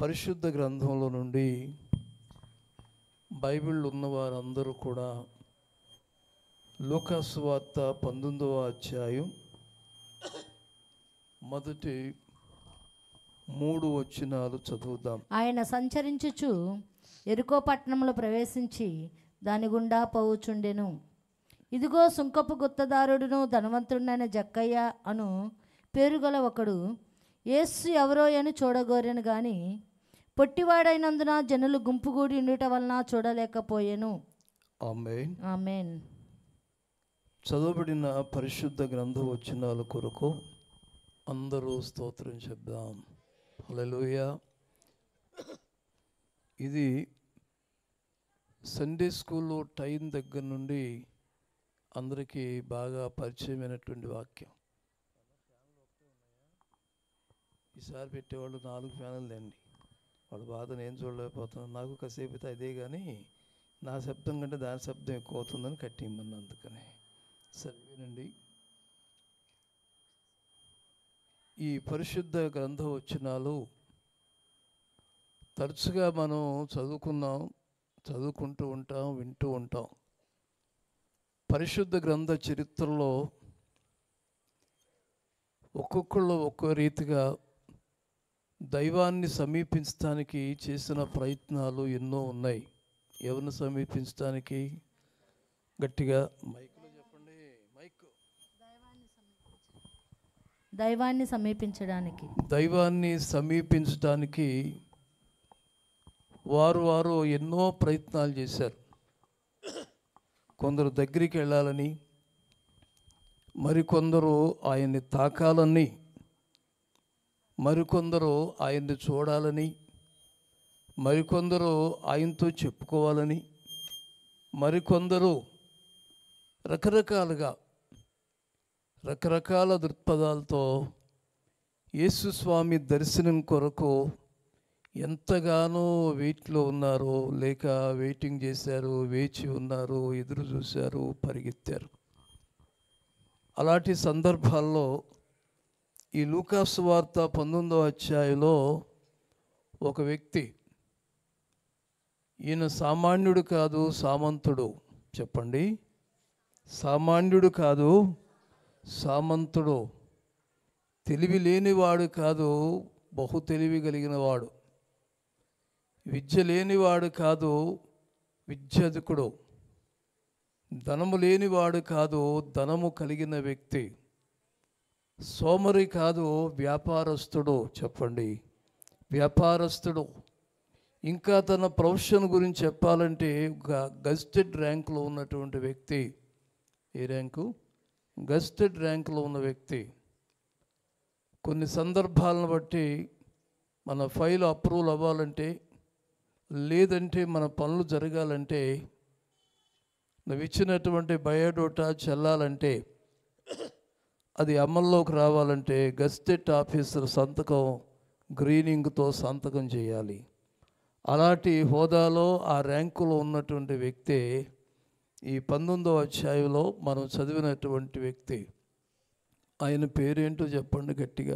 పరిశుద్ధ గ్రంథంలో నుండి బైబిల్ ఉన్న వారందరూ కూడా లూకాసు వార్త పంతొమ్మిదవ అధ్యాయం మొదటి మూడు వచనాలు చదువుదాం ఆయన సంచరించుచు ఎరుకో పట్టణంలో ప్రవేశించి దాని గుండా పోవుచుండెను ఇదిగో సుంకపు గుత్తదారుడును ధనవంతుడైన జక్కయ్య అను పేరుగల ఒకడు యేసు ఎవరో అని చూడగోరెను గాని పొట్టివాడైనందున జనులు గుంపుగూడి ఉండుట వలన చూడలేకపోయాను ఆమె ఆమెన్ చదవబడిన పరిశుద్ధ గ్రంథ వచనాల కొరకు అందరూ స్తోత్రం చెప్దాం హల్లెలూయా ఇది సండే స్కూల్లో టైం దగ్గర నుండి అందరికీ బాగా పరిచయమైనటువంటి వాక్యం ఈసారి పెట్టేవాళ్ళు నాలుగు ఫ్యాన్లు అండి వాళ్ళ బాధ నేను చూడలేకపోతున్నాను నాకు కాసేపు అయితే అదే కానీ నా శబ్దం కంటే దాని శబ్దం ఎక్కువ అవుతుందని కట్టిమ్మని అందుకని సరేనండి ఈ పరిశుద్ధ గ్రంథ వచనాలు తరచుగా మనం చదువుకున్నాం చదువుకుంటూ ఉంటాం వింటూ ఉంటాం పరిశుద్ధ గ్రంథ చరిత్రలో ఒక్కొక్కళ్ళు ఒక్కో రీతిగా దైవాన్ని సమీపించడానికి చేసిన ప్రయత్నాలు ఎన్నో ఉన్నాయి ఎవరిని సమీపించడానికి గట్టిగా మైక్లో చెప్పండి మైక్ దైవాన్ని సమీపించడానికి దైవాన్ని సమీపించడానికి వారు వారు ఎన్నో ప్రయత్నాలు చేశారు కొందరు దగ్గరికి వెళ్ళాలని మరికొందరు ఆయన్ని తాకాలని మరికొందరు ఆయన్ని చూడాలని మరికొందరు ఆయనతో చెప్పుకోవాలని మరికొందరు రకరకాలుగా రకరకాల దృక్పథాలతో యేసుస్వామి దర్శనం కొరకు ఎంతగానో వెయిట్లో ఉన్నారో లేక వెయిటింగ్ చేశారు వేచి ఉన్నారు ఎదురు చూశారు పరిగెత్తారు అలాంటి సందర్భాల్లో ఈ లూకాసు వార్త పంతొమ్మిదవ అధ్యాయంలో ఒక వ్యక్తి ఈయన సామాన్యుడు కాదు సామంతుడు చెప్పండి సామాన్యుడు కాదు సామంతుడు తెలివి లేనివాడు కాదు బహు తెలివి కలిగిన వాడు విద్య లేనివాడు కాదు విద్యాధికుడు ధనము లేనివాడు కాదు ధనము కలిగిన వ్యక్తి సోమరి కాదు వ్యాపారస్తుడు చెప్పండి వ్యాపారస్తుడు ఇంకా తన ప్రొఫెషన్ గురించి చెప్పాలంటే ఒక గజిటెడ్ ర్యాంకులో ఉన్నటువంటి వ్యక్తి ఏ ర్యాంకు గజిటెడ్ ర్యాంకులో ఉన్న వ్యక్తి కొన్ని సందర్భాలను బట్టి మన ఫైల్ అప్రూవల్ అవ్వాలంటే లేదంటే మన పనులు జరగాలంటే నువ్వు ఇచ్చినటువంటి బయోడోటా చెల్లాలంటే అది అమల్లోకి రావాలంటే గస్టెట్ ఆఫీసర్ సంతకం గ్రీనింగ్తో సంతకం చేయాలి అలాంటి హోదాలో ఆ ర్యాంకులో ఉన్నటువంటి వ్యక్తే ఈ పంతొమ్మిదవ అధ్యాయంలో మనం చదివినటువంటి వ్యక్తి ఆయన పేరేంటో చెప్పండి గట్టిగా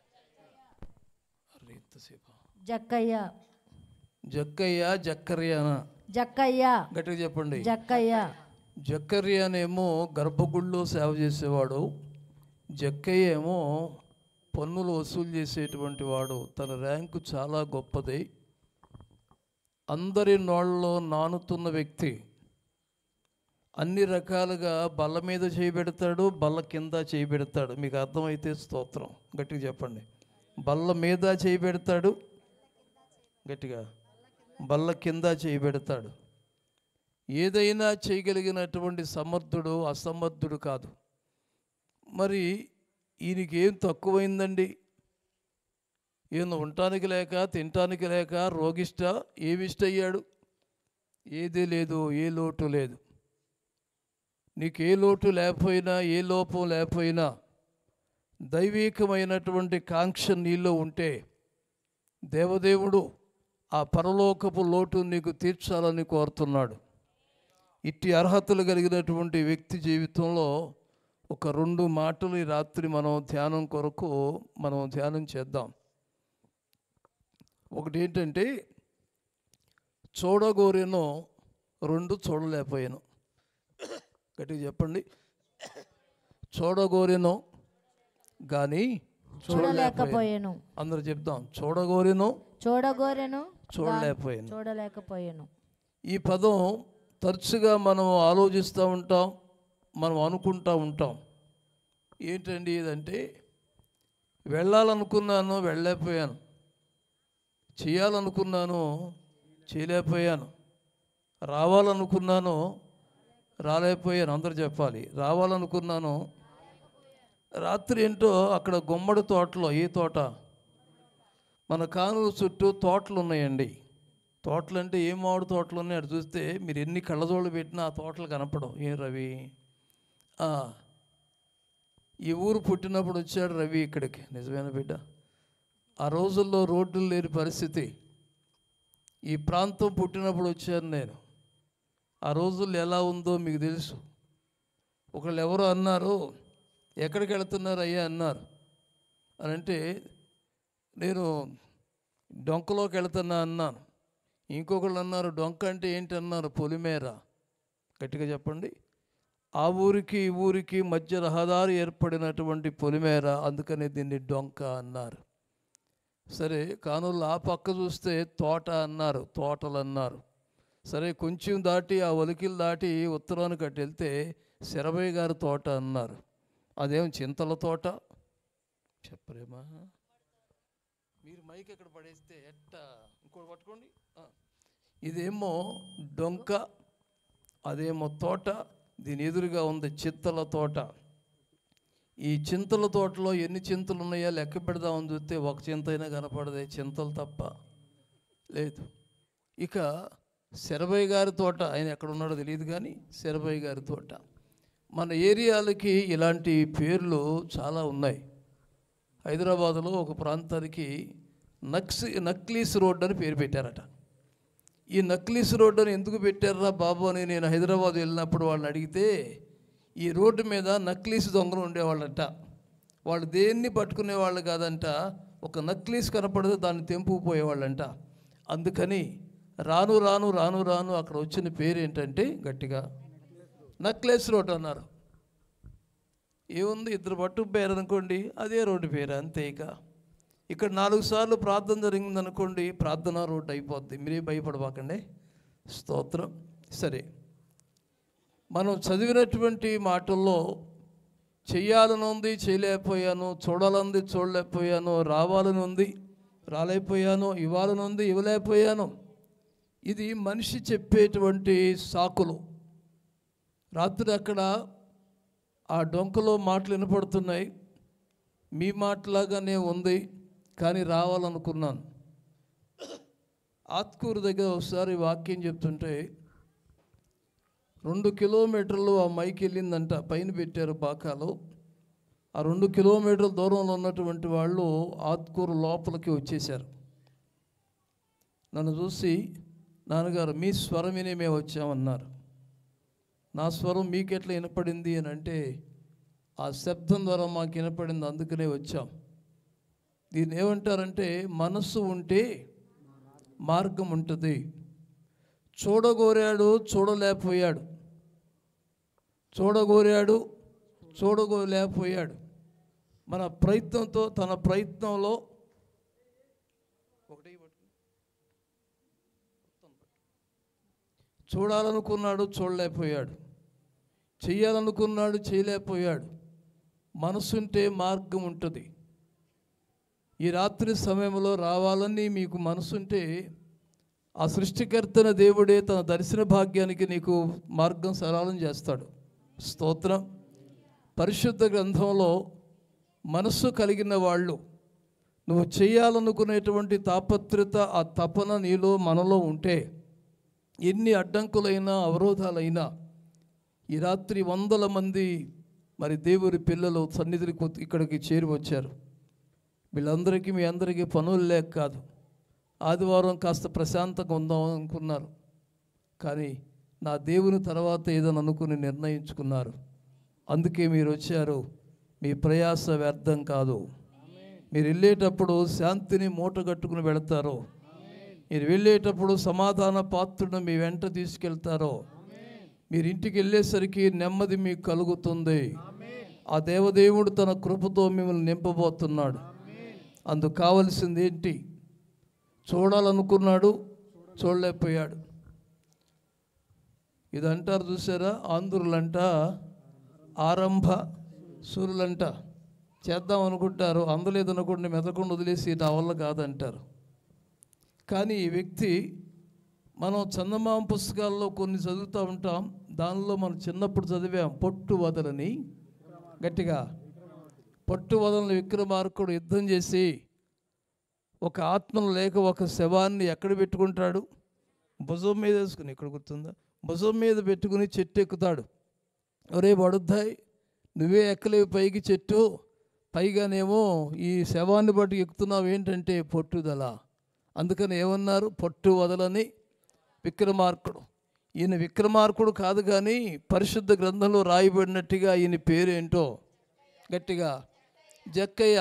అరే ఇంతసేపు జక్కయ్య జగ్గయ్య జక్కర్యానా జక్కయ్య గట్టిగా చెప్పండి జక్కయ్య జక్కర్యానేమో గర్భగుడిలో సేవ చేసేవాడు జక్కయ్య ఏమో పన్నులు వసూలు చేసేటువంటి వాడు తన ర్యాంకు చాలా గొప్పది అందరి నోళ్ళలో నానుతున్న వ్యక్తి అన్ని రకాలుగా బల్ల మీద చేయబెడతాడు బల్ల కింద చేయబెడతాడు మీకు అర్థమైతే స్తోత్రం గట్టిగా చెప్పండి బల్ల మీద చేయబెడతాడు గట్టిగా బల్ల కింద చేయబెడతాడు ఏదైనా చేయగలిగినటువంటి సమర్థుడు అసమర్థుడు కాదు మరి ఈయనకి ఏం తక్కువైందండి ఈయన ఉండటానికి లేక తినటానికి లేక రోగిష్ట ఏమిష్ట అయ్యాడు ఏదీ లేదు ఏ లోటు లేదు నీకు ఏ లోటు లేకపోయినా ఏ లోపం లేకపోయినా దైవీకమైనటువంటి కాంక్ష నీలో ఉంటే దేవదేవుడు ఆ పరలోకపు లోటు నీకు తీర్చాలని కోరుతున్నాడు ఇట్టి అర్హతలు కలిగినటువంటి వ్యక్తి జీవితంలో ఒక రెండు మాటలు ఈ రాత్రి మనం ధ్యానం కొరకు మనం ధ్యానం చేద్దాం ఒకటి ఏంటంటే చూడగోరేనో రెండు చూడలేకపోయాను గట్టిగా చెప్పండి చూడగోరేనో కానీ చూడలేకపోయాను అందరు చెప్దాం చూడగోరేనో చూడగోరెను చూడలేకపోయాను చూడలేకపోయాను ఈ పదం తరచుగా మనం ఆలోచిస్తూ ఉంటాం మనం అనుకుంటూ ఉంటాం ఏంటండి ఇదంటే వెళ్ళాలనుకున్నాను వెళ్ళలేకపోయాను చేయాలనుకున్నాను చేయలేకపోయాను రావాలనుకున్నాను రాలేకపోయాను అందరు చెప్పాలి రావాలనుకున్నాను రాత్రి ఏంటో అక్కడ గుమ్మడి తోటలో ఏ తోట మన కానుగ చుట్టూ తోటలు ఉన్నాయండి తోటలు అంటే ఏం మామిడి తోటలు ఉన్నాయి అటు చూస్తే మీరు ఎన్ని కళ్ళజోళ్ళు పెట్టినా ఆ తోటలు కనపడవు ఏం రవి ఆ, ఈ ఊరు పుట్టినప్పుడు వచ్చాడు రవి ఇక్కడికి నిజమైన బిడ్డ ఆ రోజుల్లో రోడ్లు లేని పరిస్థితి ఈ ప్రాంతం పుట్టినప్పుడు వచ్చాను నేను ఆ రోజుల్లో ఎలా ఉందో మీకు తెలుసు ఒకళ్ళు ఎవరో అన్నారు ఎక్కడికి వెళ్తున్నారు అయ్యా అన్నారు అని అంటే నేను డొంకలోకి వెళ్తున్నా అన్నాను ఇంకొకళ్ళు అన్నారు డొంక అంటే ఏంటి అన్నారు పొలిమేర గట్టిగా చెప్పండి ఆ ఊరికి ఈ ఊరికి మధ్య రహదారి ఏర్పడినటువంటి పొలిమేర అందుకని దీన్ని డొంక అన్నారు సరే కానులు ఆ పక్క చూస్తే తోట అన్నారు తోటలు అన్నారు సరే కొంచెం దాటి ఆ ఒలికిలు దాటి ఉత్తరానికి అటు వెళ్తే శరభయ్య గారి తోట అన్నారు అదేం చింతల తోట చెప్పరేమా మీరు మైక్ ఎక్కడ పడేస్తే ఎట్ట ఇంకోటి పట్టుకోండి ఆ. ఇదేమో డొంక అదేమో తోట దీని ఎదురుగా ఉంది చింతల తోట ఈ చింతల తోటలో ఎన్ని చింతలు ఉన్నాయో లెక్క పెడదామని చూస్తే ఒక చింత అయినా కనపడదే చింతలు తప్ప లేదు ఇక శరభయ్య గారి తోట ఆయన ఎక్కడ ఉన్నాడో తెలియదు కానీ శరభయ్య గారి తోట మన ఏరియాలకి ఇలాంటి పేర్లు చాలా ఉన్నాయి హైదరాబాదులో ఒక ప్రాంతానికి నక్స్ నక్లీస్ రోడ్ అని పేరు పెట్టారట ఈ నక్లీస్ రోడ్ అని ఎందుకు పెట్టారా బాబు అని నేను హైదరాబాద్ వెళ్ళినప్పుడు వాళ్ళని అడిగితే ఈ రోడ్డు మీద నక్లీస్ దొంగలు ఉండేవాళ్ళంట వాళ్ళు దేన్ని పట్టుకునేవాళ్ళు కాదంట ఒక నక్లీస్ కనపడితే దాన్ని తెంపుకుపోయేవాళ్ళంట అందుకని రాను రాను రాను రాను అక్కడ వచ్చిన పేరు ఏంటంటే గట్టిగా నక్లెస్ రోడ్ అన్నారు ఏముంది ఇద్దరు పట్టు పేరు అనుకోండి అదే రోడ్డు పేరు అంతే ఇక ఇక్కడ నాలుగు సార్లు ప్రార్థన జరిగింది అనుకోండి ప్రార్థన రోడ్డు అయిపోద్ది మీరే భయపడబాకండి స్తోత్రం సరే మనం చదివినటువంటి మాటల్లో చెయ్యాలని ఉంది చేయలేకపోయాను చూడాలని చూడలేకపోయాను రావాలని ఉంది రాలేకపోయాను ఇవ్వాలని ఉంది ఇవ్వలేకపోయాను ఇది మనిషి చెప్పేటువంటి సాకులు రాత్రి అక్కడ ఆ డొంకలో మాటలు వినపడుతున్నాయి మీ మాటలాగానే ఉంది కానీ రావాలనుకున్నాను ఆత్కూరు దగ్గర ఒకసారి వాక్యం చెప్తుంటే రెండు కిలోమీటర్లు ఆ మైకి వెళ్ళిందంట పైన పెట్టారు బాకాలో ఆ రెండు కిలోమీటర్ల దూరంలో ఉన్నటువంటి వాళ్ళు ఆత్కూరు లోపలికి వచ్చేసారు నన్ను చూసి నాన్నగారు మీ స్వరం వినే మేము వచ్చామన్నారు నా స్వరం మీకెట్లా వినపడింది అని అంటే ఆ శబ్దం ద్వారా మాకు వినపడింది అందుకనే వచ్చాం దీన్ని ఏమంటారంటే మనస్సు ఉంటే మార్గం ఉంటుంది చూడగోరాడు చూడలేకపోయాడు చూడగోరాడు చూడగోలేకపోయాడు మన ప్రయత్నంతో తన ప్రయత్నంలో ఒకటి పట్టుకో. చూడాలనుకున్నాడు చూడలేకపోయాడు చేయాలనుకున్నాడు చేయలేకపోయాడు మనసుంటే మార్గం ఉంటుంది ఈ రాత్రి సమయంలో రావాలని మీకు మనసుంటే ఆ సృష్టికర్తన దేవుడే తన దర్శన భాగ్యానికి నీకు మార్గం సరళం చేస్తాడు స్తోత్రం పరిశుద్ధ గ్రంథంలో మనస్సు కలిగిన వాళ్ళు నువ్వు చేయాలనుకునేటువంటి తాపత్రత ఆ తపన నీలో మనలో ఉంటే ఎన్ని అడ్డంకులైనా అవరోధాలైనా ఈ రాత్రి వందల మంది మరి దేవుని పిల్లలు సన్నిధికి కొ- ఇక్కడికి చేరి వచ్చారు వీళ్ళందరికీ మీ అందరికీ పనులు లేక కాదు ఆదివారం కాస్త ప్రశాంతంగా ఉందాం అనుకున్నారు కానీ నా దేవుని తర్వాత ఏదని అనుకుని నిర్ణయించుకున్నారు అందుకే మీరు వచ్చారు మీ ప్రయాస వ్యర్థం కాదు మీరు వెళ్ళేటప్పుడు శాంతిని మూట కట్టుకుని వెళతారు మీరు వెళ్ళేటప్పుడు సమాధాన పాత్రుడు మీ వెంట తీసుకెళ్తారో మీరు ఇంటికి వెళ్ళేసరికి నెమ్మది మీకు కలుగుతుంది ఆ దేవదేవుడు తన కృపతో మిమ్మల్ని నింపబోతున్నాడు అందుకు కావలసింది ఏంటి చూడాలనుకున్నాడు చూడలేకపోయాడు ఇది అంటారు చూసారా ఆంధ్రులంట ఆరంభ సూర్యులంట చేద్దాం అనుకుంటారు అందలేదు అనుకుంటే మెదకుండా వదిలేసి నా వల్ల కాదంటారు కానీ ఈ వ్యక్తి మనం చందమామ పుస్తకాల్లో కొన్ని చదువుతూ ఉంటాం దానిలో మనం చిన్నప్పుడు చదివాం పొట్టు వదలని గట్టిగా పొట్టు వదలని విక్రమార్కుడు యుద్ధం చేసి ఒక ఆత్మను లేక ఒక శవాన్ని ఎక్కడ పెట్టుకుంటాడు భుజం మీద వేసుకుని ఇక్కడ గుర్తుందా భుజం మీద పెట్టుకుని చెట్టు ఎక్కుతాడు ఒరే పడుద్దాయి నువ్వే ఎక్కలేవు పైకి చెట్టు పైగానేమో ఈ శవాన్ని బట్టి ఎక్కుతున్నావు ఏంటంటే పొట్టుదల అందుకని ఏమన్నారు పొట్టు వదలని విక్రమార్కుడు ఈయన విక్రమార్కుడు కాదు కానీ పరిశుద్ధ గ్రంథంలో రాయబడినట్టుగా ఈయన పేరేంటో గట్టిగా జక్కయ్య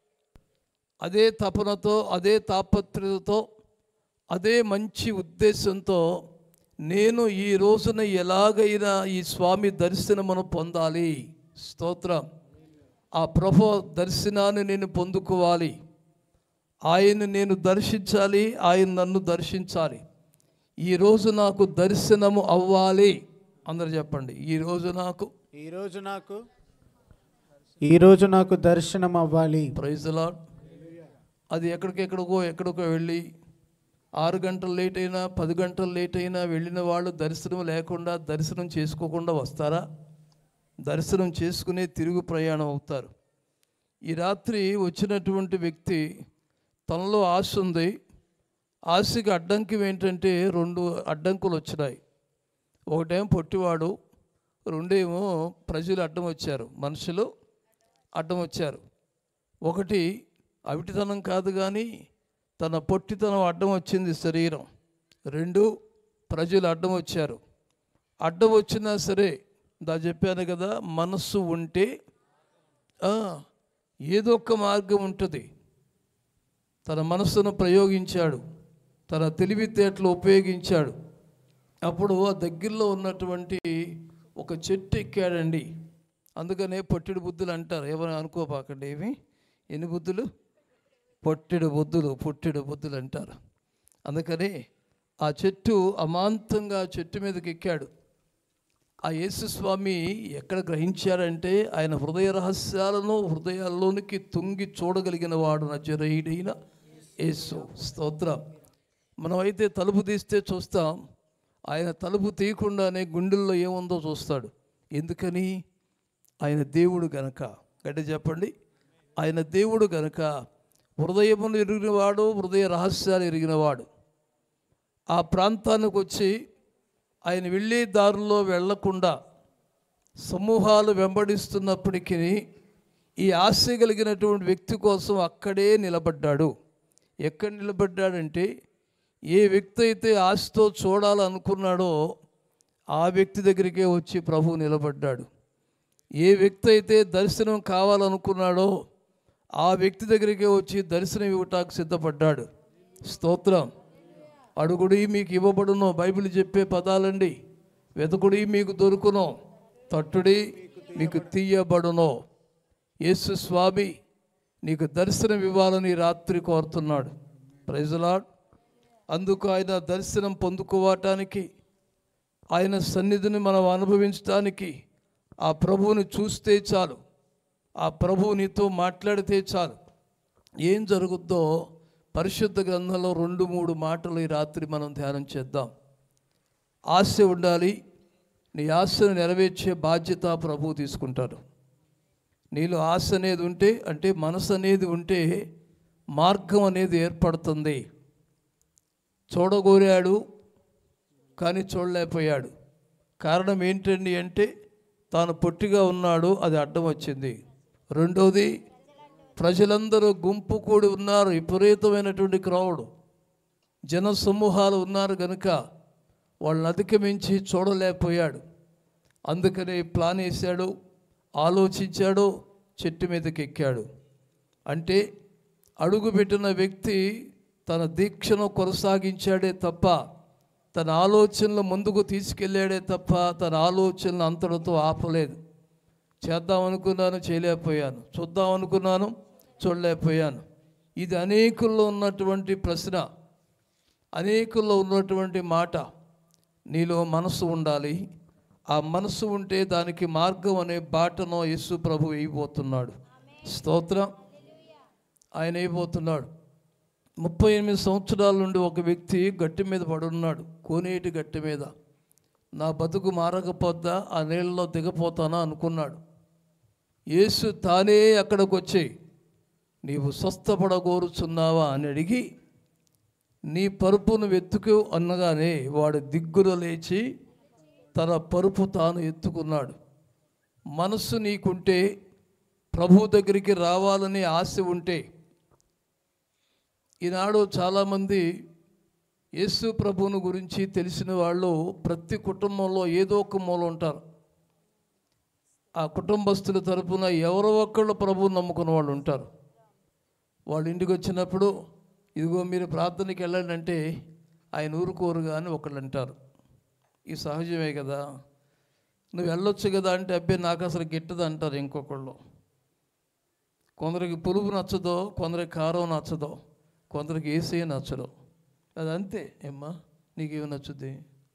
అదే తపనతో అదే తాపత్రయతో అదే మంచి ఉద్దేశంతో నేను ఈ రోజున ఎలాగైనా ఈ స్వామి దర్శనమును పొందాలి స్తోత్రం ఆ ప్రభు దర్శనాన్ని నేను పొందుకోవాలి ఆయన నేను దర్శించాలి ఆయన నన్ను దర్శించాలి ఈరోజు నాకు దర్శనము అవ్వాలి అందరు చెప్పండి ఈరోజు నాకు ఈరోజు నాకు ఈరోజు నాకు దర్శనం అవ్వాలి ప్రైజ్ లాడ్ అది ఎక్కడికెక్కడికో ఎక్కడికో వెళ్ళి ఆరు గంటలు లేట్ అయినా పది గంటలు లేట్ అయినా వెళ్ళిన వాళ్ళు దర్శనం లేకుండా దర్శనం చేసుకోకుండా వస్తారా దర్శనం చేసుకునే తిరుగు ప్రయాణం అవుతారు ఈ రాత్రి వచ్చినటువంటి వ్యక్తి తనలో ఆశ ఉంది ఆశకి అడ్డంకి ఏంటంటే రెండు అడ్డంకులు వచ్చినాయి ఒకటేమో పొట్టివాడు రెండేమో ప్రజలు అడ్డం వచ్చారు మనుషులు అడ్డం వచ్చారు ఒకటి అవిటితనం కాదు కానీ తన పొట్టితనం అడ్డం వచ్చింది శరీరం రెండు ప్రజలు అడ్డం వచ్చారు అడ్డం వచ్చినా సరే దా చెప్పాను కదా మనస్సు ఉంటే ఆ, ఏదో ఒక మార్గం ఉంటుంది తన మనస్సును ప్రయోగించాడు తన తెలివితేటలు ఉపయోగించాడు అప్పుడు ఆ దగ్గరలో ఉన్నటువంటి ఒక చెట్టు ఎక్కాడండి అందుకనే పొట్టిడి బుద్ధులు అంటారు ఎవరు అనుకోపాకండి ఏమి ఎన్ని బుద్ధులు పొట్టిడు బుద్ధులు పుట్టిడు బుద్ధులు అంటారు అందుకని ఆ చెట్టు అమాంతంగా ఆ చెట్టు మీదకి ఎక్కాడు ఆ యేసు స్వామి ఎక్కడ గ్రహించారంటే ఆయన హృదయ రహస్యాలను హృదయాల్లోనికి తుంగి చూడగలిగిన వాడు నజరేయుడైన యేసు స్తోత్రం మనమైతే తలుపు తీస్తే చూస్తాం ఆయన తలుపు తీయకుండానే గుండెల్లో ఏముందో చూస్తాడు ఎందుకని ఆయన దేవుడు గనక గట్టి చెప్పండి ఆయన దేవుడు గనక హృదయమును ఎరిగినవాడు హృదయ రహస్యాలు ఎరిగినవాడు ఆ ప్రాంతానికి వచ్చి ఆయన వెళ్ళే దారిలో వెళ్లకుండా సమూహాలు వెంబడిస్తున్నప్పటికీ ఈ ఆశ కలిగినటువంటి వ్యక్తి కోసం అక్కడే నిలబడ్డాడు ఎక్కడ నిలబడ్డాడంటే ఏ వ్యక్తి అయితే ఆశతో చూడాలనుకున్నాడో ఆ వ్యక్తి దగ్గరికే వచ్చి ప్రభు నిలబడ్డాడు ఏ వ్యక్తి అయితే దర్శనం కావాలనుకున్నాడో ఆ వ్యక్తి దగ్గరికే వచ్చి దర్శనం ఇవ్వటానికి సిద్ధపడ్డాడు స్తోత్రం అడుగుడి మీకు ఇవ్వబడును బైబిల్ చెప్పే పదాలండి వెతుకుడి మీకు దొరుకును తట్టుడి మీకు తీయబడును యేసు స్వామి నీకు దర్శనం ఇవ్వాలని రాత్రి కోరుతున్నాడు ప్రైజలాడ్ అందుకు ఆయన దర్శనం పొందుకోవటానికి ఆయన సన్నిధిని మనం అనుభవించడానికి ఆ ప్రభువుని చూస్తే చాలు ఆ ప్రభువు నీతో మాట్లాడితే చాలు ఏం జరుగుద్దో పరిశుద్ధ గ్రంథంలో రెండు మూడు మాటలు ఈ రాత్రి మనం ధ్యానం చేద్దాం ఆశ ఉండాలి నీ ఆశను నెరవేర్చే బాధ్యత ప్రభువు తీసుకుంటాడు నీలో ఆశ అనేది ఉంటే అంటే మనసు అనేది ఉంటే మార్గం అనేది ఏర్పడుతుంది చూడగోరాడు కానీ చూడలేకపోయాడు కారణం ఏంటండి అంటే తాను పొట్టిగా ఉన్నాడు అది అడ్డం వచ్చింది రెండోది ప్రజలందరూ గుంపు కూడి ఉన్నారు విపరీతమైనటువంటి క్రౌడ్ జన సమూహాలు ఉన్నారు కనుక వాళ్ళని అధిగమించి చూడలేకపోయాడు అందుకని ప్లాన్ వేశాడు ఆలోచించాడు చెట్టు మీదకి ఎక్కాడు అంటే అడుగుపెట్టిన వ్యక్తి తన దీక్షను కొనసాగించాడే తప్ప తన ఆలోచనలు ముందుకు తీసుకెళ్ళాడే తప్ప తన ఆలోచనలు అంతటితో ఆపలేదు చేద్దాం అనుకున్నాను చేయలేకపోయాను చూద్దాం అనుకున్నాను చూడలేకపోయాను ఇది అనేకుల్లో ఉన్నటువంటి ప్రశ్న అనేకుల్లో ఉన్నటువంటి మాట నీలో మనసు ఉండాలి ఆ మనసు ఉంటే దానికి మార్గం అనే బాటను యేసు ప్రభు వేయబోతున్నాడు స్తోత్రం ఆయన వేయబోతున్నాడు ముప్పై ఎనిమిది సంవత్సరాల నుండి ఒక వ్యక్తి గట్టి మీద పడున్నాడు కోనేటి గట్టి మీద నా బతుకు మారకపోద్దా ఆ నీళ్ళలో దిగపోతానా అనుకున్నాడు యేసు తానే అక్కడికి వచ్చి నీవు స్వస్థపడగోరుచున్నావా అని అడిగి నీ పరుపును వెతుకు అనగానే వాడు దిగ్గున లేచి తన పరుపు తాను ఎత్తుకున్నాడు మనస్సు నీకుంటే ప్రభు దగ్గరికి రావాలని ఆశ ఉంటే ఈనాడు చాలామంది యేసు ప్రభువును గురించి తెలిసిన వాళ్ళు ప్రతి కుటుంబంలో ఏదో ఒక మూల ఉంటారు ఆ కుటుంబస్తుల తరపున ఎవరో ఒకళ్ళు ప్రభువుని నమ్ముకున్న వాళ్ళు ఉంటారు వాళ్ళ ఇంటికి వచ్చినప్పుడు ఇదిగో మీరు ప్రార్థనకి వెళ్ళండి అంటే ఆయన ఊరుకోరుగా అని ఒకళ్ళు అంటారు ఈ సహజమే కదా నువ్వు వెళ్ళొచ్చు కదా అంటే అబ్బాయి నాకు అసలు గిట్టదు అంటారు ఇంకొకళ్ళు కొందరికి పులుపు నచ్చదో కొందరికి కారం నచ్చదో కొందరికి ఏసీ నచ్చదు అది అంతే ఏమ్మా నీకేమి నచ్చుద్ది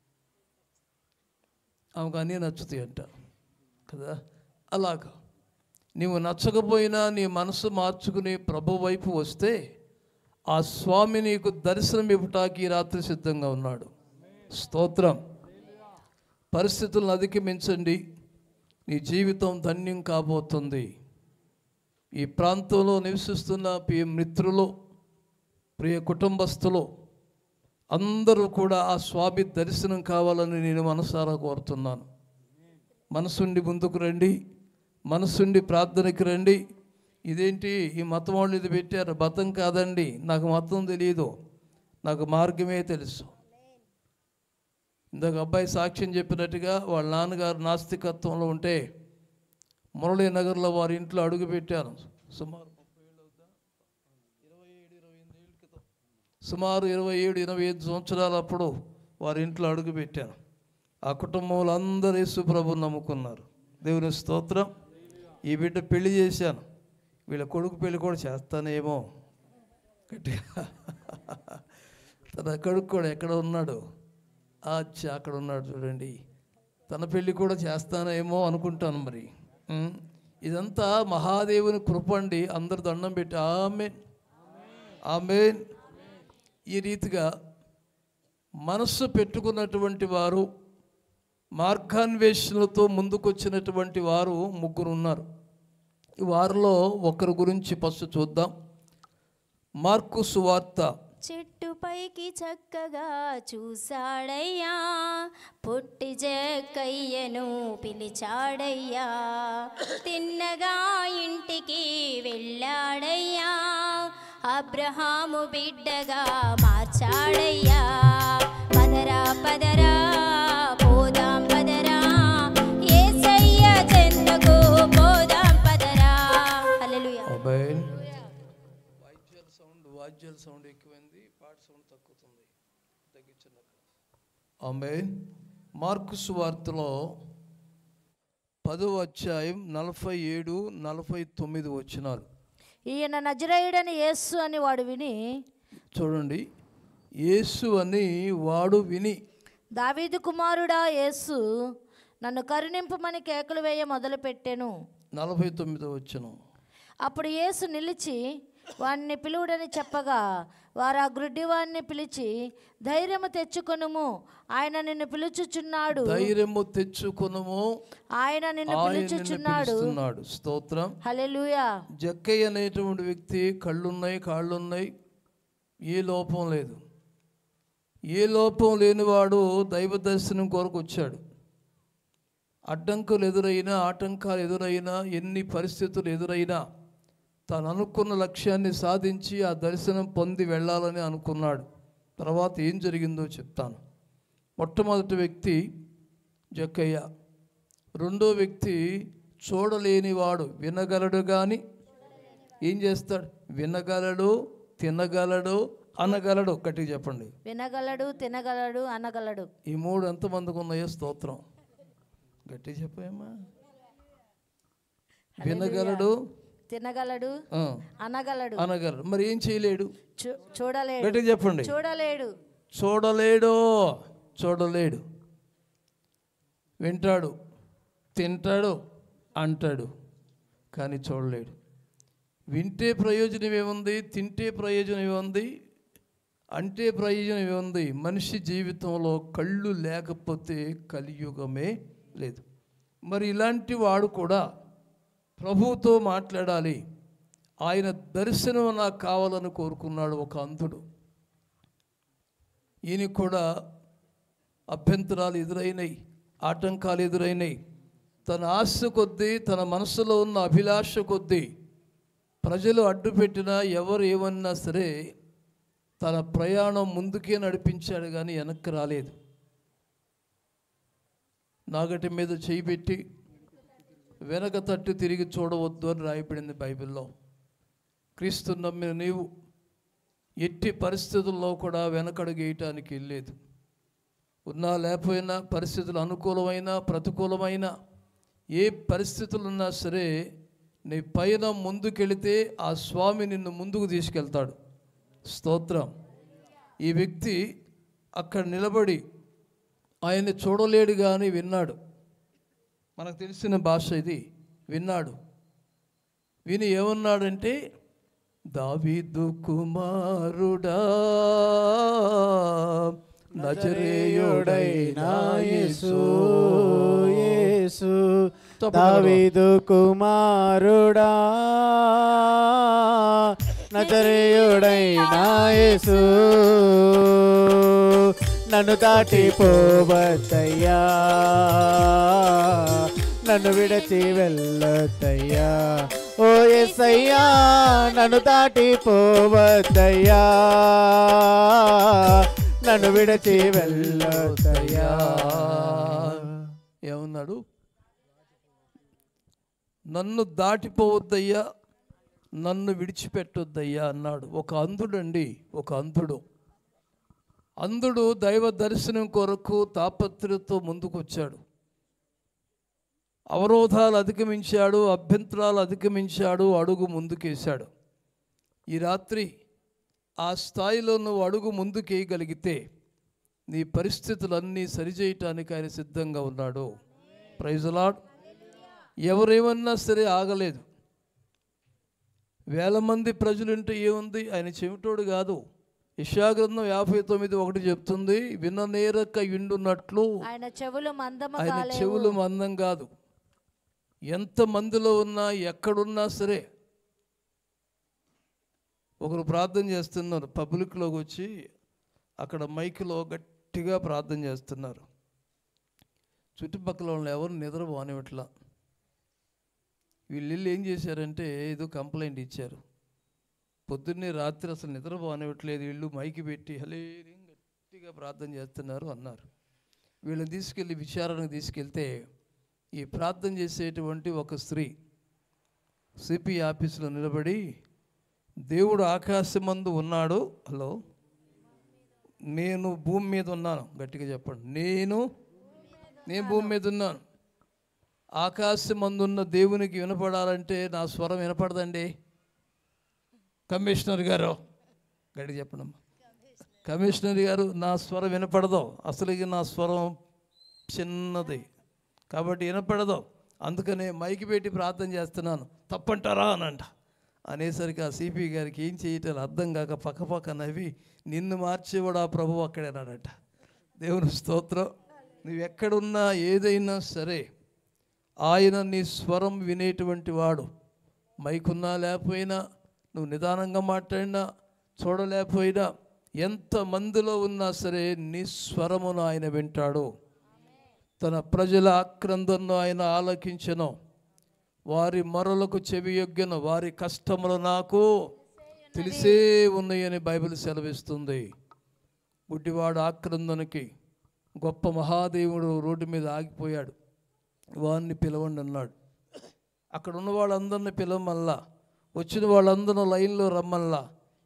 ఆమెకు అన్నీ నచ్చుతాయి అంట కదా అలాగా నీవు నచ్చకపోయినా నీ మనసు మార్చుకుని ప్రభు వైపు వస్తే ఆ స్వామి నీకు దర్శనం ఇవ్వటానికి ఈ రాత్రి సిద్ధంగా ఉన్నాడు స్తోత్రం పరిస్థితులను అధిగమించండి నీ జీవితం ధన్యం కాబోతుంది ఈ ప్రాంతంలో నివసిస్తున్న ప్రియ మిత్రులు ప్రియ కుటుంబస్తులు అందరూ కూడా ఆ స్వామి దర్శనం కావాలని నేను మనసారా కోరుతున్నాను మనసుండి ముందుకు రండి మనసుండి ప్రార్థనకి రండి ఇదేంటి ఈ మతం వాళ్ళు ఇది పెట్టారు మతం కాదండి నాకు మతం తెలియదు నాకు మార్గమే తెలుసు ఇందాక అబ్బాయి సాక్ష్యం చెప్పినట్టుగా వాళ్ళ నాన్నగారు నాస్తికత్వంలో ఉంటే మురళీనగర్లో వారి ఇంట్లో అడుగు పెట్టాను సుమారు ముప్పై ఏళ్ళు అవుతా ఇరవై ఏడు ఇరవై ఎనిమిది ఏళ్ళ క్రితం సుమారు ఇరవై ఏడు ఇరవై ఐదు సంవత్సరాల అప్పుడు వారి ఇంట్లో అడుగు పెట్టాను ఆ కుటుంబంలో అందరూ యేసు ప్రభుని నమ్ముకున్నారు దేవుని స్తోత్రం ఈ బిడ్డ పెళ్లి చేశాను వీళ్ళ కొడుకు పెళ్లి కూడా చేస్తానేమో గట్టిగా తన కొడుకు కూడా ఎక్కడ ఉన్నాడు అచ్చా అక్కడ ఉన్నాడు చూడండి తన పెళ్లి కూడా చేస్తానేమో అనుకుంటాను మరి ఉం? ఇదంతా మహాదేవుని కృప అండి అందరు దండం పెట్టి ఆమె ఆమె ఈ రీతిగా మనస్సు పెట్టుకున్నటువంటి వారు మార్గాన్వేషణలతో ముందుకొచ్చినటువంటి వారు ముగ్గురు ఉన్నారు ఈ వారిలో ఒకరి గురించి ఫస్ట్ చూద్దాం మార్కు సువార్త చెట్టుపైకి చక్కగా చూశాడయ్యా పొట్టి జక్కయ్యను పిలిచాడయ్యా తిన్నగా ఇంటికి వెళ్ళాడయ్యా అబ్రహాము బిడ్డగా మార్చాడయ్యా పదరా పదరా పోదాం పదరా ఏసయ్య చెంతకు పోదాం పదరా హల్లెలూయా మొబైల్ వాయిద్యాల సౌండ్ వాయిద్యాల సౌండ్ ఎక్కువైంది పాట సౌండ్ తగ్గుతుంది తగ్గించండి ఆమె మార్కు సువార్తలో పదో అధ్యాయం నలభై ఏడు నలభై తొమ్మిది వచ్చినారు ఈయన నజరేయుడని యేసు అని వాడు విని చూడండి యేసు అని వాడు విని దావీదు కుమారుడా యేసు నన్ను కరుణింపమని కేకలు వేయ మొదలుపెట్టెను నలభై తొమ్మిది వచ్చను అప్పుడు యేసు నిలిచి వాణ్ణి పిలువుడని చెప్పగా వారు ఆ గ్రుడ్డివాణ్ణి పిలిచి ధైర్యము తెచ్చుకొనుము ఆయన నిన్ను పిలుచుచున్నాడు ధైర్యము తెచ్చుకొనుము ఆయన నిన్ను ఆయన నిన్ను పిలుచుచున్నాడు పిలుస్తున్నాడు స్తోత్రం హల్లెలూయా జక్కయ్య అనేటువంటి వ్యక్తి కళ్ళున్నాయి కాళ్ళున్నాయి ఏ లోపం లేదు ఏ లోపం లేనివాడు దైవ దర్శనం కొరకు వచ్చాడు అడ్డంకులు ఎదురైనా ఆటంకాలు ఎదురైనా ఎన్ని పరిస్థితులు ఎదురైనా తాను అనుకున్న లక్ష్యాన్ని సాధించి ఆ దర్శనం పొంది వెళ్ళాలని అనుకున్నాడు తర్వాత ఏం జరిగిందో చెప్తాను మొట్టమొదటి వ్యక్తి జక్కయ్య రెండో వ్యక్తి చూడలేనివాడు వినగలడు కానీ ఏం చేస్తాడు వినగలడు తినగలడు అనగలడు గట్టిగా చెప్పండి వినగలడు తినగలడు అనగలడు ఈ మూడు ఎంతమందికి ఉన్నాయో స్తోత్రం గట్టిగా చెప్పేమ్మా వినగలడు తినగలడు ఆ, అనగలడు అనగలడు మరి ఏం చేయలేడు చూ- చూడలేడు గట్టిగా చెప్పండి చూడలేడు చూడలేడు చూడలేడు వింటాడు తింటాడు అంటాడు కానీ చూడలేడు వింటే ప్రయోజనం ఏముంది తింటే ప్రయోజనం ఏముంది అంటే ప్రయోజనం ఏముంది మనిషి జీవితంలో కళ్ళు లేకపోతే కలియుగమే లేదు మరి ఇలాంటి వాడు కూడా ప్రభువుతో మాట్లాడాలి ఆయన దర్శనం నాకు కావాలని కోరుకున్నాడు ఒక అంధుడు ఈయన కూడా అభ్యంతరాలు ఎదురైనాయి ఆటంకాలు ఎదురైనాయి తన ఆశ కొద్దీ తన మనసులో ఉన్న అభిలాష కొద్దీ ప్రజలు అడ్డుపెట్టినా ఎవరు ఏమన్నా సరే తన ప్రయాణం ముందుకే నడిపించాడు కానీ వెనక్కి రాలేదు నాగటి మీద చేయి పెట్టి వెనక తట్టు తిరిగి చూడవద్దు అని రాయబడింది బైబిల్లో క్రీస్తు నమ్మిన నీవు ఎట్టి పరిస్థితుల్లో కూడా వెనకడుగేయటానికి వెళ్ళలేదు ఉన్నా లేకపోయినా పరిస్థితులు అనుకూలమైన ప్రతికూలమైన ఏ పరిస్థితులు ఉన్నా సరే నీ పైన ముందుకెళితే ఆ స్వామి నిన్ను ముందుకు తీసుకెళ్తాడు స్తోత్రం ఈ వ్యక్తి అక్కడ నిలబడి ఆయన్ని చూడలేడు కానీ విన్నాడు మనకు తెలిసిన భాష ఇది విన్నాడు విని ఏమన్నాడంటే దావీదు కుమారుడా నజరేయుడైన యేసు యేసు తప్పకుండా. దావీదు కుమారుడా నజరేయుడైన యేసు నన్ను దాటిపోవద్దయ్యా నన్ను విడచి వెళ్ళొద్దయ్యా ఓ ఎస్సయ్యా నన్ను దాటిపోవద్దయ్యా నన్ను విడచి వెళ్ళొద్దయ్యా ఏమన్నాడు నన్ను దాటిపోవద్దయ్యా నన్ను విడిచిపెట్టొద్దయ్యా అన్నాడు ఒక అంధుడండి ఒక అంధుడు అంధుడు దైవ దర్శనం కొరకు తాపత్రయతో ముందుకు వచ్చాడు అవరోధాలు అధిగమించాడు అభ్యంతరాలు అధిగమించాడు అడుగు ముందుకేశాడు ఈ రాత్రి ఆ స్థాయిలో నువ్వు అడుగు ముందుకేయగలిగితే నీ పరిస్థితులన్నీ సరిచేయటానికి ఆయన సిద్ధంగా ఉన్నాడు ప్రైజలాడ్ ఎవరేమన్నా సరే ఆగలేదు వేల మంది ప్రజలుంటే ఏముంది ఆయన చెవిటోడు కాదు ఇషాగ్రంథం యాభై తొమ్మిది ఒకటి చెప్తుంది విననేరక ఇండున్నట్లు ఆయన చెవులు మందము ఆయన కాలేవు చెవులు మందం కాదు ఎంత మందిలో ఉన్నా ఎక్కడున్నా సరే ఒకరు ప్రార్థన చేస్తున్నారు పబ్లిక్లోకి వచ్చి అక్కడ మైక్లో గట్టిగా ప్రార్థన చేస్తున్నారు చుట్టుపక్కల వాళ్ళు ఎవరు నిద్రపోనివట్లా వీళ్ళు వెళ్ళి ఏం చేశారంటే ఏదో కంప్లైంట్ ఇచ్చారు పొద్దున్నే రాత్రి అసలు నిద్రపోనివ్వట్లేదు వీళ్ళు మైకి పెట్టి హలే గట్టిగా ప్రార్థన చేస్తున్నారు అన్నారు వీళ్ళని తీసుకెళ్ళి విచారణకు తీసుకెళ్తే ఈ ప్రార్థన చేసేటువంటి ఒక స్త్రీ సిపి ఆఫీసులో నిలబడి దేవుడు ఆకాశమందు ఉన్నాడు హలో నేను భూమి మీద ఉన్నాను గట్టిగా చెప్పండి నేను నేను భూమి మీద ఉన్నాను ఆకాశమందున్న దేవునికి వినపడాలంటే నా స్వరం వినపడదండి కమిషనర్ గారు గట్టిగా చెప్పండి కమిషనర్ గారు నా స్వరం వినపడదు అసలు నా స్వరం చిన్నది కాబట్టి వినపడదు అందుకనే మైకి పెట్టి ప్రార్థన చేస్తున్నాను తప్పంటారా అనంట అనేసరికి ఆ సిపి గారికి ఏం చేయటం అర్థం కాక పక్క పక్క నవ్వి నిన్ను మార్చేవాడు ఆ ప్రభు అక్కడేనాడట దేవుని స్తోత్రం నువ్వు ఎక్కడున్నా ఏదైనా సరే ఆయన నీ స్వరం వినేటువంటి వాడు మైకున్నా లేకపోయినా నువ్వు నిదానంగా మాట్లాడినా చూడలేకపోయినా ఎంత మందిలో ఉన్నా సరే నీ స్వరమును ఆయన వింటాడు తన ప్రజల ఆక్రందను ఆయన ఆలకించెను వారి మొరలకు చెవియొగ్గెను వారి కష్టములు నాకు తెలిసే ఉన్నాయని బైబిల్ సెలవిస్తుంది గుడ్డివాడు ఆక్రందనకి గొప్ప మహాదేవుడు రోడ్డు మీద ఆగిపోయాడు వారిని పిలవండి అన్నాడు అక్కడ ఉన్న వాళ్ళందరిని పిలవమల్లా వచ్చిన వాళ్ళందరూ లైన్లో రమ్మల్లా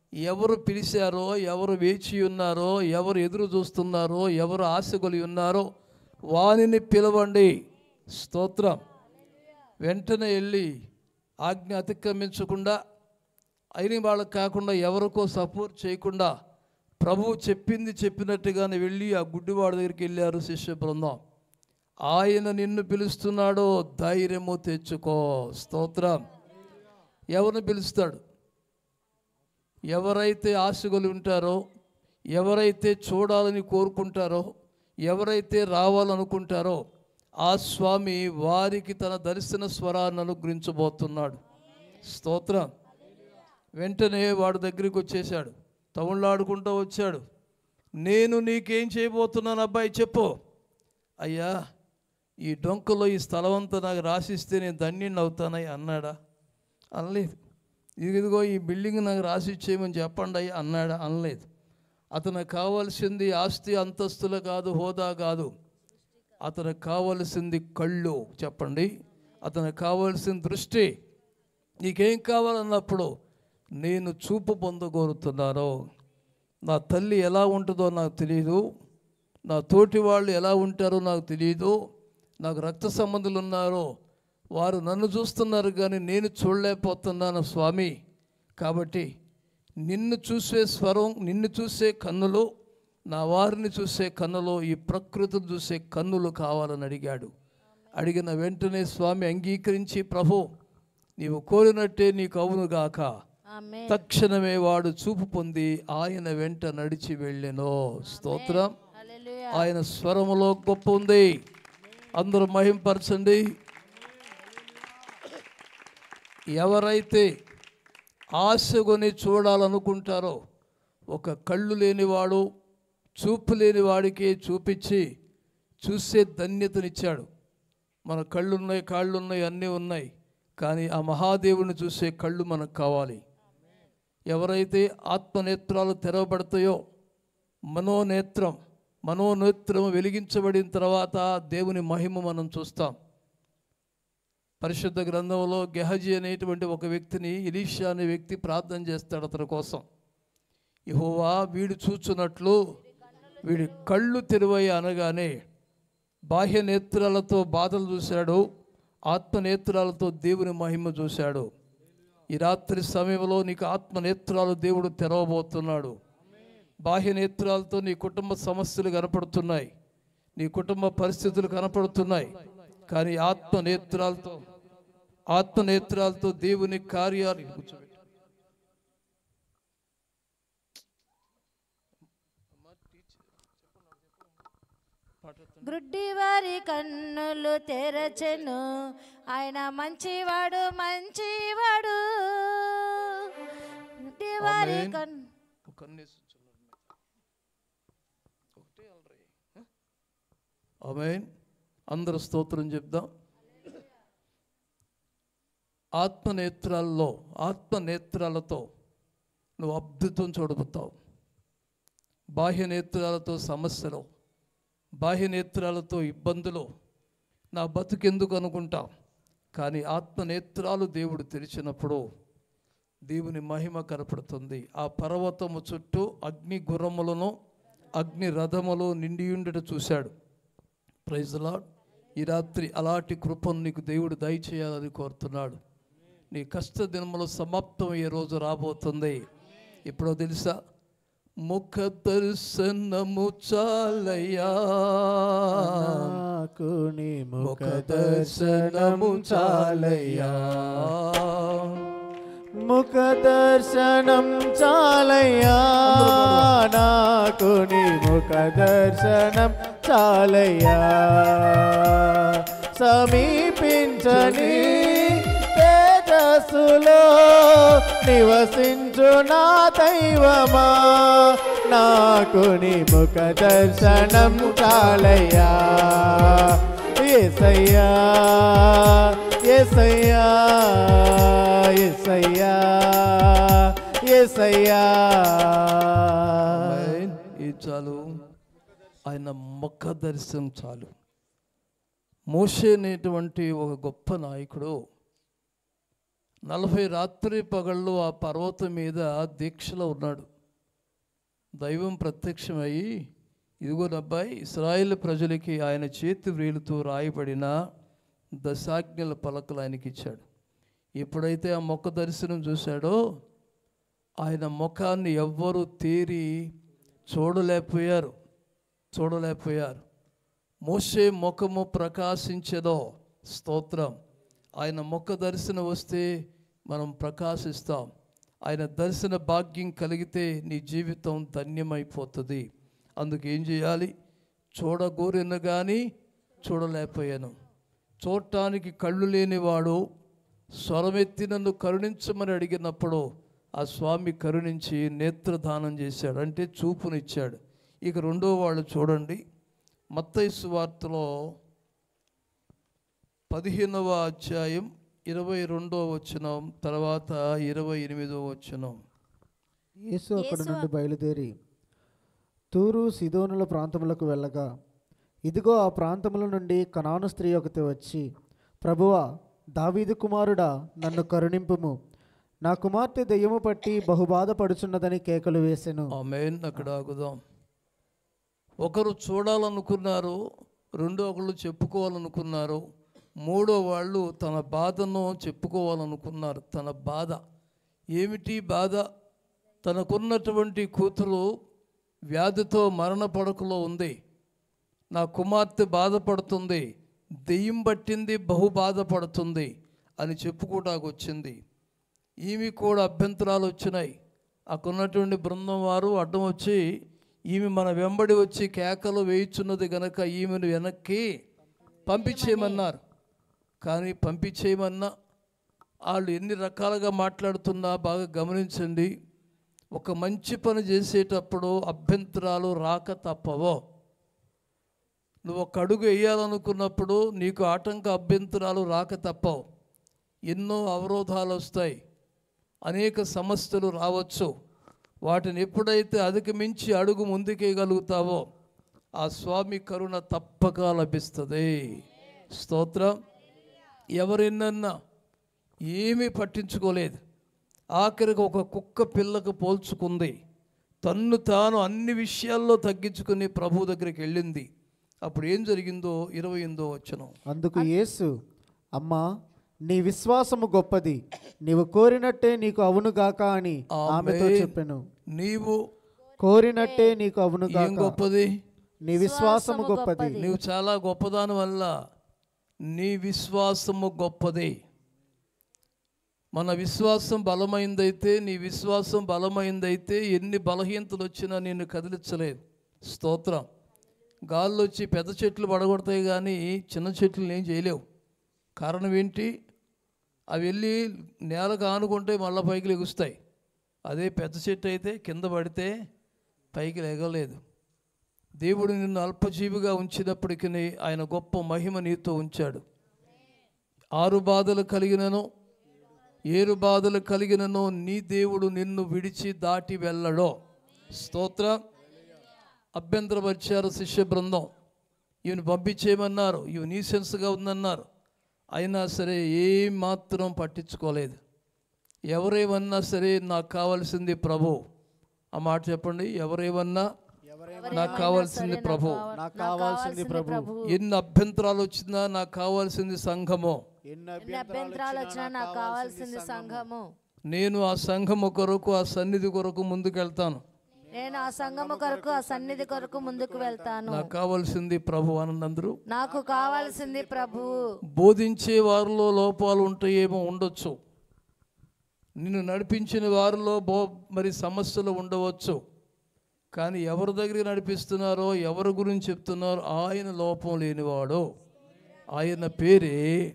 ఎవరు పిలిచారో ఎవరు వేచి ఉన్నారో ఎవరు ఎదురు చూస్తున్నారో ఎవరు ఆశ కలిగి ఉన్నారో వానిని పిలవండి స్తోత్రం వెంటనే వెళ్ళి ఆజ్ఞ అతిక్రమించకుండా అయిన వాళ్ళకి కాకుండా ఎవరికో సపోర్ట్ చేయకుండా ప్రభువు చెప్పింది చెప్పినట్టుగానే వెళ్ళి ఆ గుడ్డివాడి దగ్గరికి వెళ్ళారు శిష్య బృందం ఆయన నిన్ను పిలుస్తున్నాడో ధైర్యము తెచ్చుకో స్తోత్రం ఎవరిని పిలుస్తాడు ఎవరైతే ఆశగలు ఉంటారో ఎవరైతే చూడాలని కోరుకుంటారో ఎవరైతే రావాలనుకుంటారో ఆ స్వామి వారికి తన దర్శన స్వరాన్ని అనుగ్రహించబోతున్నాడు స్తోత్రం వెంటనే వాడు దగ్గరికి వచ్చేసాడు తమిళాడుకుంటూ వచ్చాడు నేను నీకేం చేయబోతున్నాను అబ్బాయి చెప్పు అయ్యా ఈ డొంకలో ఈ స్థలం అంతా నాకు రాసిస్తే నేను ధన్యుని అవుతానయ్యా అన్నాడా అనలేదు ఇదిగో ఈ బిల్డింగ్ నాకు రాసి ఇచ్చేయమని చెప్పండి అయ్యా అన్నాడా అనలేదు అతనికి కావాల్సింది ఆస్తి అంతస్తులు కాదు హోదా కాదు అతనికి కావలసింది కళ్ళు చెప్పండి అతనికి కావలసిన దృష్టి నీకేం కావాలన్నప్పుడు నేను చూపు పొందగోరుతున్నాను నా తల్లి ఎలా ఉంటుందో నాకు తెలియదు నా తోటి వాళ్ళు ఎలా ఉంటారో నాకు తెలియదు నాకు రక్త సంబంధులు ఉన్నారో వారు నన్ను చూస్తున్నారు కానీ నేను చూడలేకపోతున్నాను స్వామి కాబట్టి నిన్ను చూసే స్వరం నిన్ను చూసే కన్నులు నా వారిని చూసే కన్నులు ఈ ప్రకృతిని చూసే కన్నులు కావాలని అడిగాడు అడిగిన వెంటనే స్వామి అంగీకరించి ప్రభు నీవు కోరినట్టే నీకు అవునుగాక ఆమె తక్షణమే వాడు చూపు పొంది ఆయన వెంట నడిచి వెళ్ళెను స్తోత్రం హల్లెలూయా ఆయన స్వరములో గొప్ప ఉంది అందరూ మహింపరచండి ఎవరైతే ఆశగొని చూడాలనుకుంటారో ఒక కళ్ళు లేనివాడు చూపు లేని వాడికి చూపించి చూసే ధన్యతనిచ్చాడు మన కళ్ళున్నాయి కాళ్ళున్నాయి అన్నీ ఉన్నాయి కానీ ఆ మహాదేవుని చూసే కళ్ళు మనకు కావాలి ఎవరైతే ఆత్మనేత్రాలు తెరవబడతాయో మనోనేత్రం మనోనేత్రం వెలిగించబడిన తర్వాత దేవుని మహిమ మనం చూస్తాం పరిశుద్ధ గ్రంథంలో గెహజీ అనేటువంటి ఒక వ్యక్తిని ఇలీషా అనే వ్యక్తి ప్రార్థన చేస్తాడు అతని కోసం యెహోవా వీడు చూచున్నట్లు వీడి కళ్ళు తెరువై అనగానే బాహ్య నేత్రాలతో బాధలు చూశాడు ఆత్మ నేత్రాలతో దేవుని మహిమ చూశాడు ఈ రాత్రి సమయంలో నీకు ఆత్మ నేత్రాలు దేవుడు తెరవబోతున్నాడు బాహ్య నేత్రాలతో నీ కుటుంబ సమస్యలు కనపడుతున్నాయి నీ కుటుంబ పరిస్థితులు కనపడుతున్నాయి కానీ ఆత్మ నేత్రాలతో ఆత్మ నేత్రాలతో దేవుని కార్యాలు కూర్చోబెట్టు. గ్రుడ్డి వారి కన్నులు తెరచెను ఆయన మంచివాడు మంచివాడు గ్రుడ్డి వారి ఆమేన్. కన్ ఒక కన్నేసి ఉంచున్నాడు మీద. ఒకటే అలరి. హ? ఆమేన్ అందరూ స్తోత్రం చెప్దాం ఆత్మనేత్రాల్లో ఆత్మనేత్రాలతో నువ్వు అద్భుతం చూడబోతావు బాహ్య నేత్రాలతో సమస్యలు బాహ్య నేత్రాలతో ఇబ్బందులు నా బతుకెందుకు అనుకుంటాం కానీ ఆత్మనేత్రాలు దేవుడు తెరిచినప్పుడు దేవుని మహిమ కనపడుతుంది ఆ పర్వతము చుట్టూ అగ్ని గుర్రములను అగ్ని రథములు నిండియుండట చూశాడు ప్రైజ్ లాడ్ ఈ రాత్రి అలాంటి కృపను నీకు దేవుడు దయచేయాలని కోరుతున్నాడు నీ కష్ట దినములు సమాప్తం అయ్యే రోజు రాబోతుంది ఎప్పుడో తెలుసా ముఖ దర్శనము చాలయ్యా నాకు నీ ముఖ దర్శనము చాలయ్యా ముఖ దర్శనం చాలయ్యా నాకు నీ ముఖ దర్శనం చాలయ్యా సమీపించని తేజస్సులో నివసించు నా దైవమా నాకు నీ ముఖ దర్శనం చాలయ్యా ఎసయ్యా ఎసయ్యా ఎసయ్యా ఎసయ్యా ఆమేన్. ఇది చాలు ఆయన ముఖ దర్శనం చాలు మోషే అనేటువంటి ఒక గొప్ప నాయకుడు నలభై రాత్రి పగళ్ళు ఆ పర్వతం మీద దీక్షలో ఉన్నాడు దైవం ప్రత్యక్షమయ్యి ఇదిగో అబ్బాయి ఇస్రాయేల్ ప్రజలకి ఆయన చేతి వ్రేలుతో రాయబడిన దశాజ్ఞల పలకలు ఆయనకి ఇచ్చాడు ఎప్పుడైతే ఆ మొక్క దర్శనం చూశాడో ఆయన ముఖాన్ని ఎవ్వరూ తేరి చూడలేకపోయారు చూడలేకపోయారు మోసే ముఖము ప్రకాశించదో స్తోత్రం ఆయన ముఖ దర్శనం వస్తే మనం ప్రకాశిస్తాం ఆయన దర్శన భాగ్యం కలిగితే నీ జీవితం ధన్యమైపోతుంది అందుకు ఏం చేయాలి చూడగోరిన కానీ చూడలేకపోయాను చూడటానికి కళ్ళు లేనివాడు స్వరమెత్తి నన్ను కరుణించమని అడిగినప్పుడు ఆ స్వామి కరుణించి నేత్రదానం చేశాడు అంటే చూపునిచ్చాడు ఇక రెండో వాళ్ళు చూడండి మత్తయి సువార్తలో పదిహేనవ అధ్యాయం ఇరవై రెండో వచనం తర్వాత ఇరవై ఎనిమిదో వచనం యేసు అక్కడి నుండి బయలుదేరి తూరు సిదోనుల ప్రాంతములకు వెళ్ళగా ఇదిగో ఆ ప్రాంతముల నుండి కనాను స్త్రీ ఒకటి వచ్చి ప్రభువా దావీదు కుమారుడా నన్ను కరుణింపుము నా కుమార్తె దెయ్యము పట్టి బహుబాధపడుచున్నదని కేకలు వేసెను ఆ మెయిన్ అక్కడ ఆగుదాం ఒకరు చూడాలనుకున్నారు రెండో ఒకళ్ళు చెప్పుకోవాలనుకున్నారు మూడో వాళ్ళు తన బాధను చెప్పుకోవాలనుకున్నారు తన బాధ ఏమిటి బాధ తనకున్నటువంటి కూతురు వ్యాధితో మరణ పడకలో ఉంది నా కుమార్తె బాధపడుతుంది దెయ్యం పట్టింది బహు బాధపడుతుంది అని చెప్పుకోవటానికి వచ్చింది ఈమె కూడా అభ్యంతరాలు వచ్చినాయి అక్కడ ఉన్నటువంటి బృందం వారు అడ్డం వచ్చి ఈమె మన వెంబడి వచ్చి కేకలు వేయుచున్నది గనక ఈమెను వెనక్కి పంపించేయమన్నారు కానీ పంపించేయమన్నా వాళ్ళు ఎన్ని రకాలుగా మాట్లాడుతున్నా బాగా గమనించండి ఒక మంచి పని చేసేటప్పుడు అభ్యంతరాలు రాక తప్పవో నువ్వు ఒక అడుగు వేయాలనుకున్నప్పుడు నీకు ఆటంక అభ్యంతరాలు రాక తప్పవు ఎన్నో అవరోధాలు వస్తాయి అనేక సమస్యలు రావచ్చు వాటిని ఎప్పుడైతే అధిగమించి అడుగు ముందుకేయగలుగుతావో ఆ స్వామి కరుణ తప్పక లభిస్తుంది స్తోత్రం ఎవరినన్నా ఏమీ పట్టించుకోలేదు ఆఖరికి ఒక కుక్క పిల్లకు పోల్చుకుంది తన్ను తాను అన్ని విషయాల్లో తగ్గించుకుని ప్రభు దగ్గరికి వెళ్ళింది అప్పుడు ఏం జరిగిందో ఇరవై ఎనిమిదో వచ్చనం అందుకు యేసు అమ్మా నీ విశ్వాసము గొప్పది నీవు కోరినట్టే నీకు అవునుగాక అని ఆమెతో ఆమేన్. చెప్పాను నీవు కోరినట్టే నీకు ఏం అవునుగాక గొప్పది నీ విశ్వాసము గొప్పది నీవు చాలా గొప్పదాని వల్ల నీ విశ్వాసము గొప్పది మన విశ్వాసం బలమైందైతే నీ విశ్వాసం బలమైందైతే ఎన్ని బలహీనతలు వచ్చినా నిన్ను కదిలించలేదు స్తోత్రం గాల్లో వచ్చి పెద్ద చెట్లు పడగొడతాయి కానీ చిన్న చెట్లు ఏం చేయలేవు కారణం ఏంటి అవి వెళ్ళి నేలకు ఆనుకుంటే మళ్ళీ పైకి లెగుస్తాయి అదే పెద్ద చెట్టు అయితే కింద పడితే పైకి లెగలేదు దేవుడు నిన్ను అల్పజీవిగా ఉంచినప్పటికీ ఆయన గొప్ప మహిమ నీతో ఉంచాడు ఆరు బాధలు కలిగినను ఏరు బాధలు కలిగినను నీ దేవుడు నిన్ను విడిచి దాటి వెళ్ళడో స్తోత్ర అభ్యంతరపరిచారు శిష్య బృందం ఈయన పంపించేయమన్నారు ఇవి న్యూసెన్స్గా ఉందన్నారు అయినా సరే ఏం మాత్రం పట్టించుకోలేదు ఎవరేమన్నా సరే నాకు కావాల్సింది ప్రభు ఆ మాట చెప్పండి ఎవరేమన్నా నాకు కావాల్సింది ప్రభు నాకు కావాల్సింది ప్రభు ఎన్ని అభ్యంతరాలు వచ్చినా నాకు కావాల్సింది సంఘము ఎన్ని ఎన్ని అభ్యంతరాలు వచ్చినా నాకు కావాల్సింది సంఘము నేను ఆ సంఘము కొరకు ఆ సన్నిధి కొరకు ముందుకెళ్తాను నేను ఆ సంఘము కొరకు ఆ సన్నిధి కొరకు ముందుకు వెళ్తాను నాకు కావాల్సింది ప్రభు అనందరూ నాకు కావాల్సింది ప్రభు బోధించే వారిలో లోపాలు ఉంటాయేమో ఉండొచ్చు నిన్ను నడిపించిన వారిలో బో మరి సమస్యలు ఉండవచ్చు కానీ ఎవరి దగ్గర నడిపిస్తున్నారో ఎవరి గురించి చెప్తున్నారో ఆయన లోపం లేనివాడు ఆయన పేరే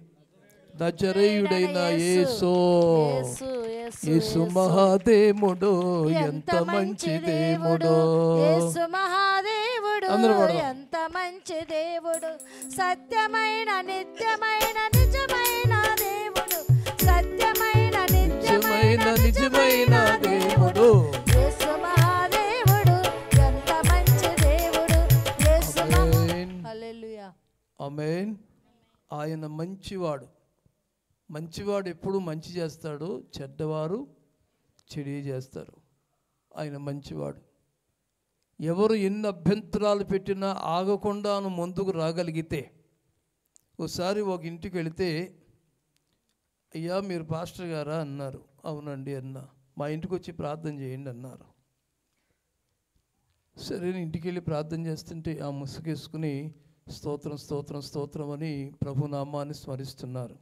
నజరేయుడైన యేసో యేసు యేసు యేసు మహాదేవుడు ఎంత మంచి దేవుడు యేసు మహాదేవుడు అందరూ పాడదాం. ఎంత మంచి దేవుడు సత్యమైన నిత్యమైన నిజమైన దేవుడు సత్యమైన నిజమైన నిత్యమైన నిజమైన దేవుడు యేసు మహాదేవుడు ఎంత మంచి దేవుడు యేసు మహా- ఆమేన్. హల్లెలూయా ఆమేన్ ఆయన మంచివాడు మంచివాడు ఎప్పుడు మంచి చేస్తాడు చెడ్డవారు చెడి చేస్తారు ఆయన మంచివాడు ఎవరు ఎన్ని అభ్యంతరాలు పెట్టినా ఆగకుండాను ముందుకు రాగలిగితే ఒకసారి ఒక ఇంటికి వెళితే అయ్యా మీరు పాస్టర్ గారా అన్నారు అవునండి అన్న మా ఇంటికి వచ్చి ప్రార్థన చేయండి అన్నారు సరే నేను ఇంటికి వెళ్ళి ప్రార్థన చేస్తుంటే ఆ ముసుగేసుకుని స్తోత్రం స్తోత్రం స్తోత్రం అని ప్రభు నామాన్ని స్మరిస్తున్నారు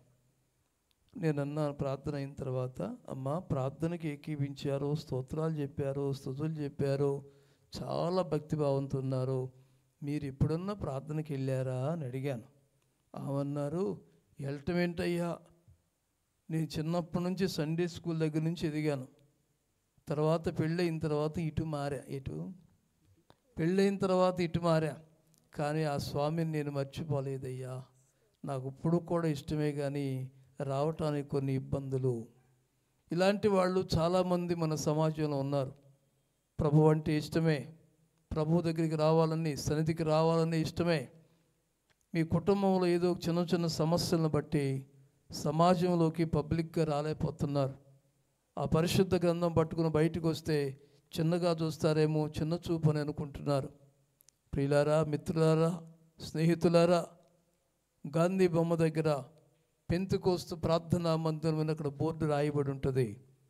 నేను అన్నాను ప్రార్థన అయిన తర్వాత అమ్మ ప్రార్థనకి ఏకీపించారు స్తోత్రాలు చెప్పారు స్తుతులు చెప్పారు చాలా భక్తిభావంతో ఉన్నారు మీరు ఎప్పుడన్నా ప్రార్థనకి వెళ్ళారా అని అడిగాను ఆమన్నారు వెళ్ళటం ఏంటయ్యా నేను చిన్నప్పటి నుంచి సండే స్కూల్ దగ్గర నుంచి ఎదిగాను తర్వాత పెళ్ళయిన తర్వాత ఇటు మారా ఎటు పెళ్ళైన తర్వాత ఇటు మారా కానీ ఆ స్వామిని నేను మర్చిపోలేదయ్యా నాకు ఇప్పుడు కూడా ఇష్టమే కానీ రావటానికి కొన్ని ఇబ్బందులు ఇలాంటి వాళ్ళు చాలామంది మన సమాజంలో ఉన్నారు ప్రభు అంటే ఇష్టమే ప్రభు దగ్గరికి రావాలని సన్నిధికి రావాలని ఇష్టమే మీ కుటుంబంలో ఏదో ఒక చిన్న చిన్న సమస్యలను బట్టి సమాజంలోకి పబ్లిక్గా రాలేకపోతున్నారు ఆ పరిశుద్ధ గ్రంథం పట్టుకుని బయటకు వస్తే చిన్నగా చూస్తారేమో చిన్న చూపు అని అనుకుంటున్నారు ప్రియులారా మిత్రులారా స్నేహితులారా గాంధీ బొమ్మ దగ్గర పెంతుకోస్తు ప్రార్థనా మందిరం అని అక్కడ బోర్డు రాయబడి ఉంటుంది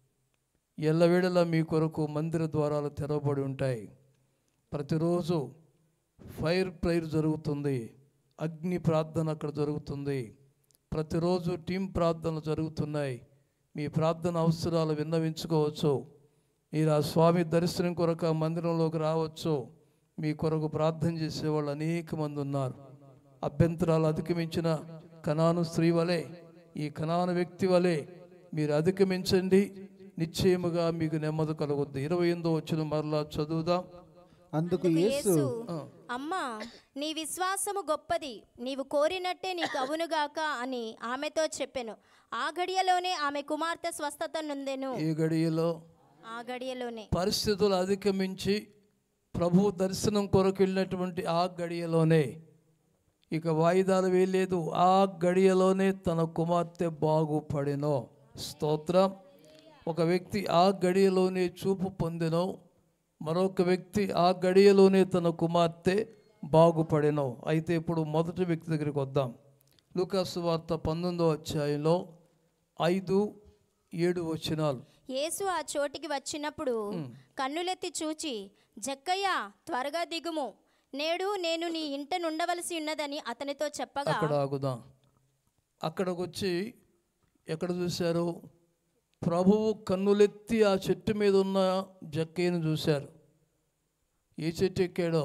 ఎల్లవేళలా మీ కొరకు మందిర ద్వారాలు తెరవబడి ఉంటాయి ప్రతిరోజు ఫైర్ ప్రేయర్ జరుగుతుంది అగ్ని ప్రార్థన అక్కడ జరుగుతుంది ప్రతిరోజు టీం ప్రార్థనలు జరుగుతున్నాయి మీ ప్రార్థన అవసరాలు విన్నవించుకోవచ్చు మీరు ఆ స్వామి దర్శనం కొరకు ఆ మందిరంలోకి రావచ్చు మీ కొరకు ప్రార్థన చేసేవాళ్ళు అనేక మంది ఉన్నారు అభ్యంతరాలు అధిగమించిన కణాను స్త్రీ వలె ఈ కణాను వ్యక్తి వలె మీరు అధిగమించండి నిశ్చయముగా మీకు నెమ్మది కలుగుద్ది ఇరవై ఎనిమిదో వచ్చిన మరలా చదువుదాం అందుకు యేసు అమ్మా నీ విశ్వాసము గొప్పది నీవు కోరినట్టే నీకు అవునుగాక అని ఆమెతో చెప్పెను ఆ గడియలోనే ఆమె కుమార్తె స్వస్థత నొందెను ఈ గడియలో ఆ గడియలోనే పరిస్థితులు అధిగమించి ప్రభు దర్శనం కొరకు వెళ్ళినటువంటి ఆ గడియలోనే ఇక వాయిదాలు వేయలేదు ఆ గడియలోనే తన కుమార్తె బాగుపడినో స్తోత్రం ఒక వ్యక్తి ఆ గడియలోనే చూపు పొందినో మరొక వ్యక్తి ఆ గడియలోనే తన కుమార్తె బాగుపడినో అయితే ఇప్పుడు మొదటి వ్యక్తి దగ్గరికి వద్దాం లూకాసు వార్త పంతొమ్మిదో అధ్యాయంలో ఐదు ఏడు వచనాలు యేసు ఆ చోటికి వచ్చినప్పుడు కన్నులెత్తి చూచి జక్కయ్య త్వరగా దిగుము నేడు నేను నీ ఇంట నుండవలసి ఉన్నదని అతనితో చెప్పగా అక్కడ ఆగుదాం అక్కడికి వచ్చి ఎక్కడ చూశారు ప్రభువు కన్నులెత్తి ఆ చెట్టు మీద ఉన్న జక్కయ్యను చూశారు ఏ చెట్టు ఎక్కాడో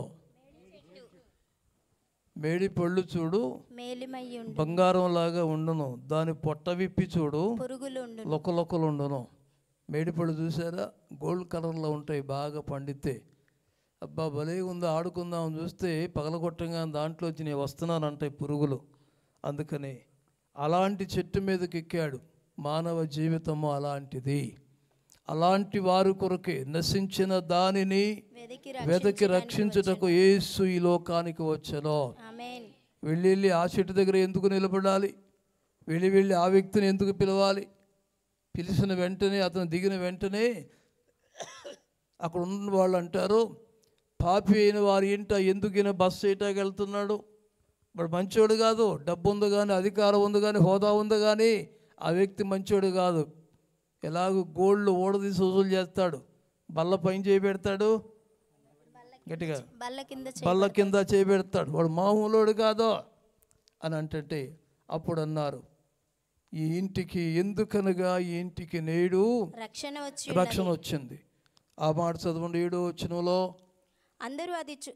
మేడి పళ్ళు చూడు మేలిమయ్యుండు బంగారం లాగా ఉండును దాని పొట్ట విప్పి చూడు పురుగులుండు లొక్కలొక్కలు ఉండును మేడిపళ్ళు చూసారా గోల్డ్ కలర్లో ఉంటాయి బాగా పండితే అబ్బా భలే ఉందో ఆడుకుందాం చూస్తే పగలగొట్టంగా దాంట్లో వచ్చి నేను వస్తున్నానంటాయి పురుగులు అందుకని అలాంటి చెట్టు మీదకి ఎక్కాడు మానవ జీవితము అలాంటిది అలాంటి వారి కొరకే నశించిన దానిని వెదికి వెదకి రక్షించుటకు యేసు ఈ లోకానికి వచ్చెను ఆమేన్ వెళ్ళి వెళ్ళి ఆ చెట్టు దగ్గర ఎందుకు నిలబడాలి వెళ్ళి వెళ్ళి ఆ వ్యక్తిని ఎందుకు పిలవాలి పిలిచిన వెంటనే అతను దిగిన వెంటనే అక్కడ ఉన్న వాళ్ళు అంటారు పాపి అయిన వారి ఇంట ఎందుకైనా బస్సు చేయటానికి వెళ్తున్నాడు వాడు మంచోడు కాదు డబ్బు ఉంది కానీ అధికారం ఉంది కానీ హోదా ఉంది కానీ ఆ వ్యక్తి మంచోడు కాదు ఎలాగో గోల్డ్ ఓడదీసి వసూలు చేస్తాడు బల్ల పైన చేయి పెడతాడు గట్టిగా బల్ల కింద చే- బల్ల కింద చేపెడతాడు వాడు మామూలోడు కాదో అని అంటే అప్పుడు అన్నారు ఈ ఇంటికి ఎందుకనగా ఈ ఇంటికి నేడు రక్షణ వచ్చి రక్షణ వచ్చింది ఆ మాట చదవండి ఏడు వచ్చినలో అందరూ అది చూ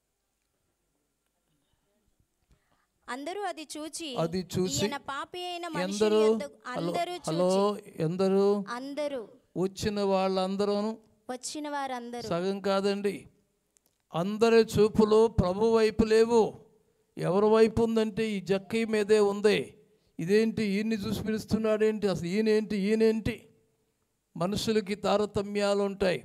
అందరూ అది చూచి అది చూసి ఈయన పాపి అయిన మనుషుని ఎందరూ యొద్దకు- హలో అందరూ హలో చూచి ఎందరూ అందరూ వచ్చిన వాళ్ళందరూ వచ్చిన వారందరూ సగం కాదండి అందరి చూపులు ప్రభు వైపు లేవు ఎవరి వైపు ఉందంటే ఈ జక్కీ మీదే ఉంది ఇదేంటి ఈయన్ని చూసి పిలుస్తున్నాడేంటి అసలు ఈయనేంటి ఈయనేంటి మనుషులకి తారతమ్యాలు ఉంటాయి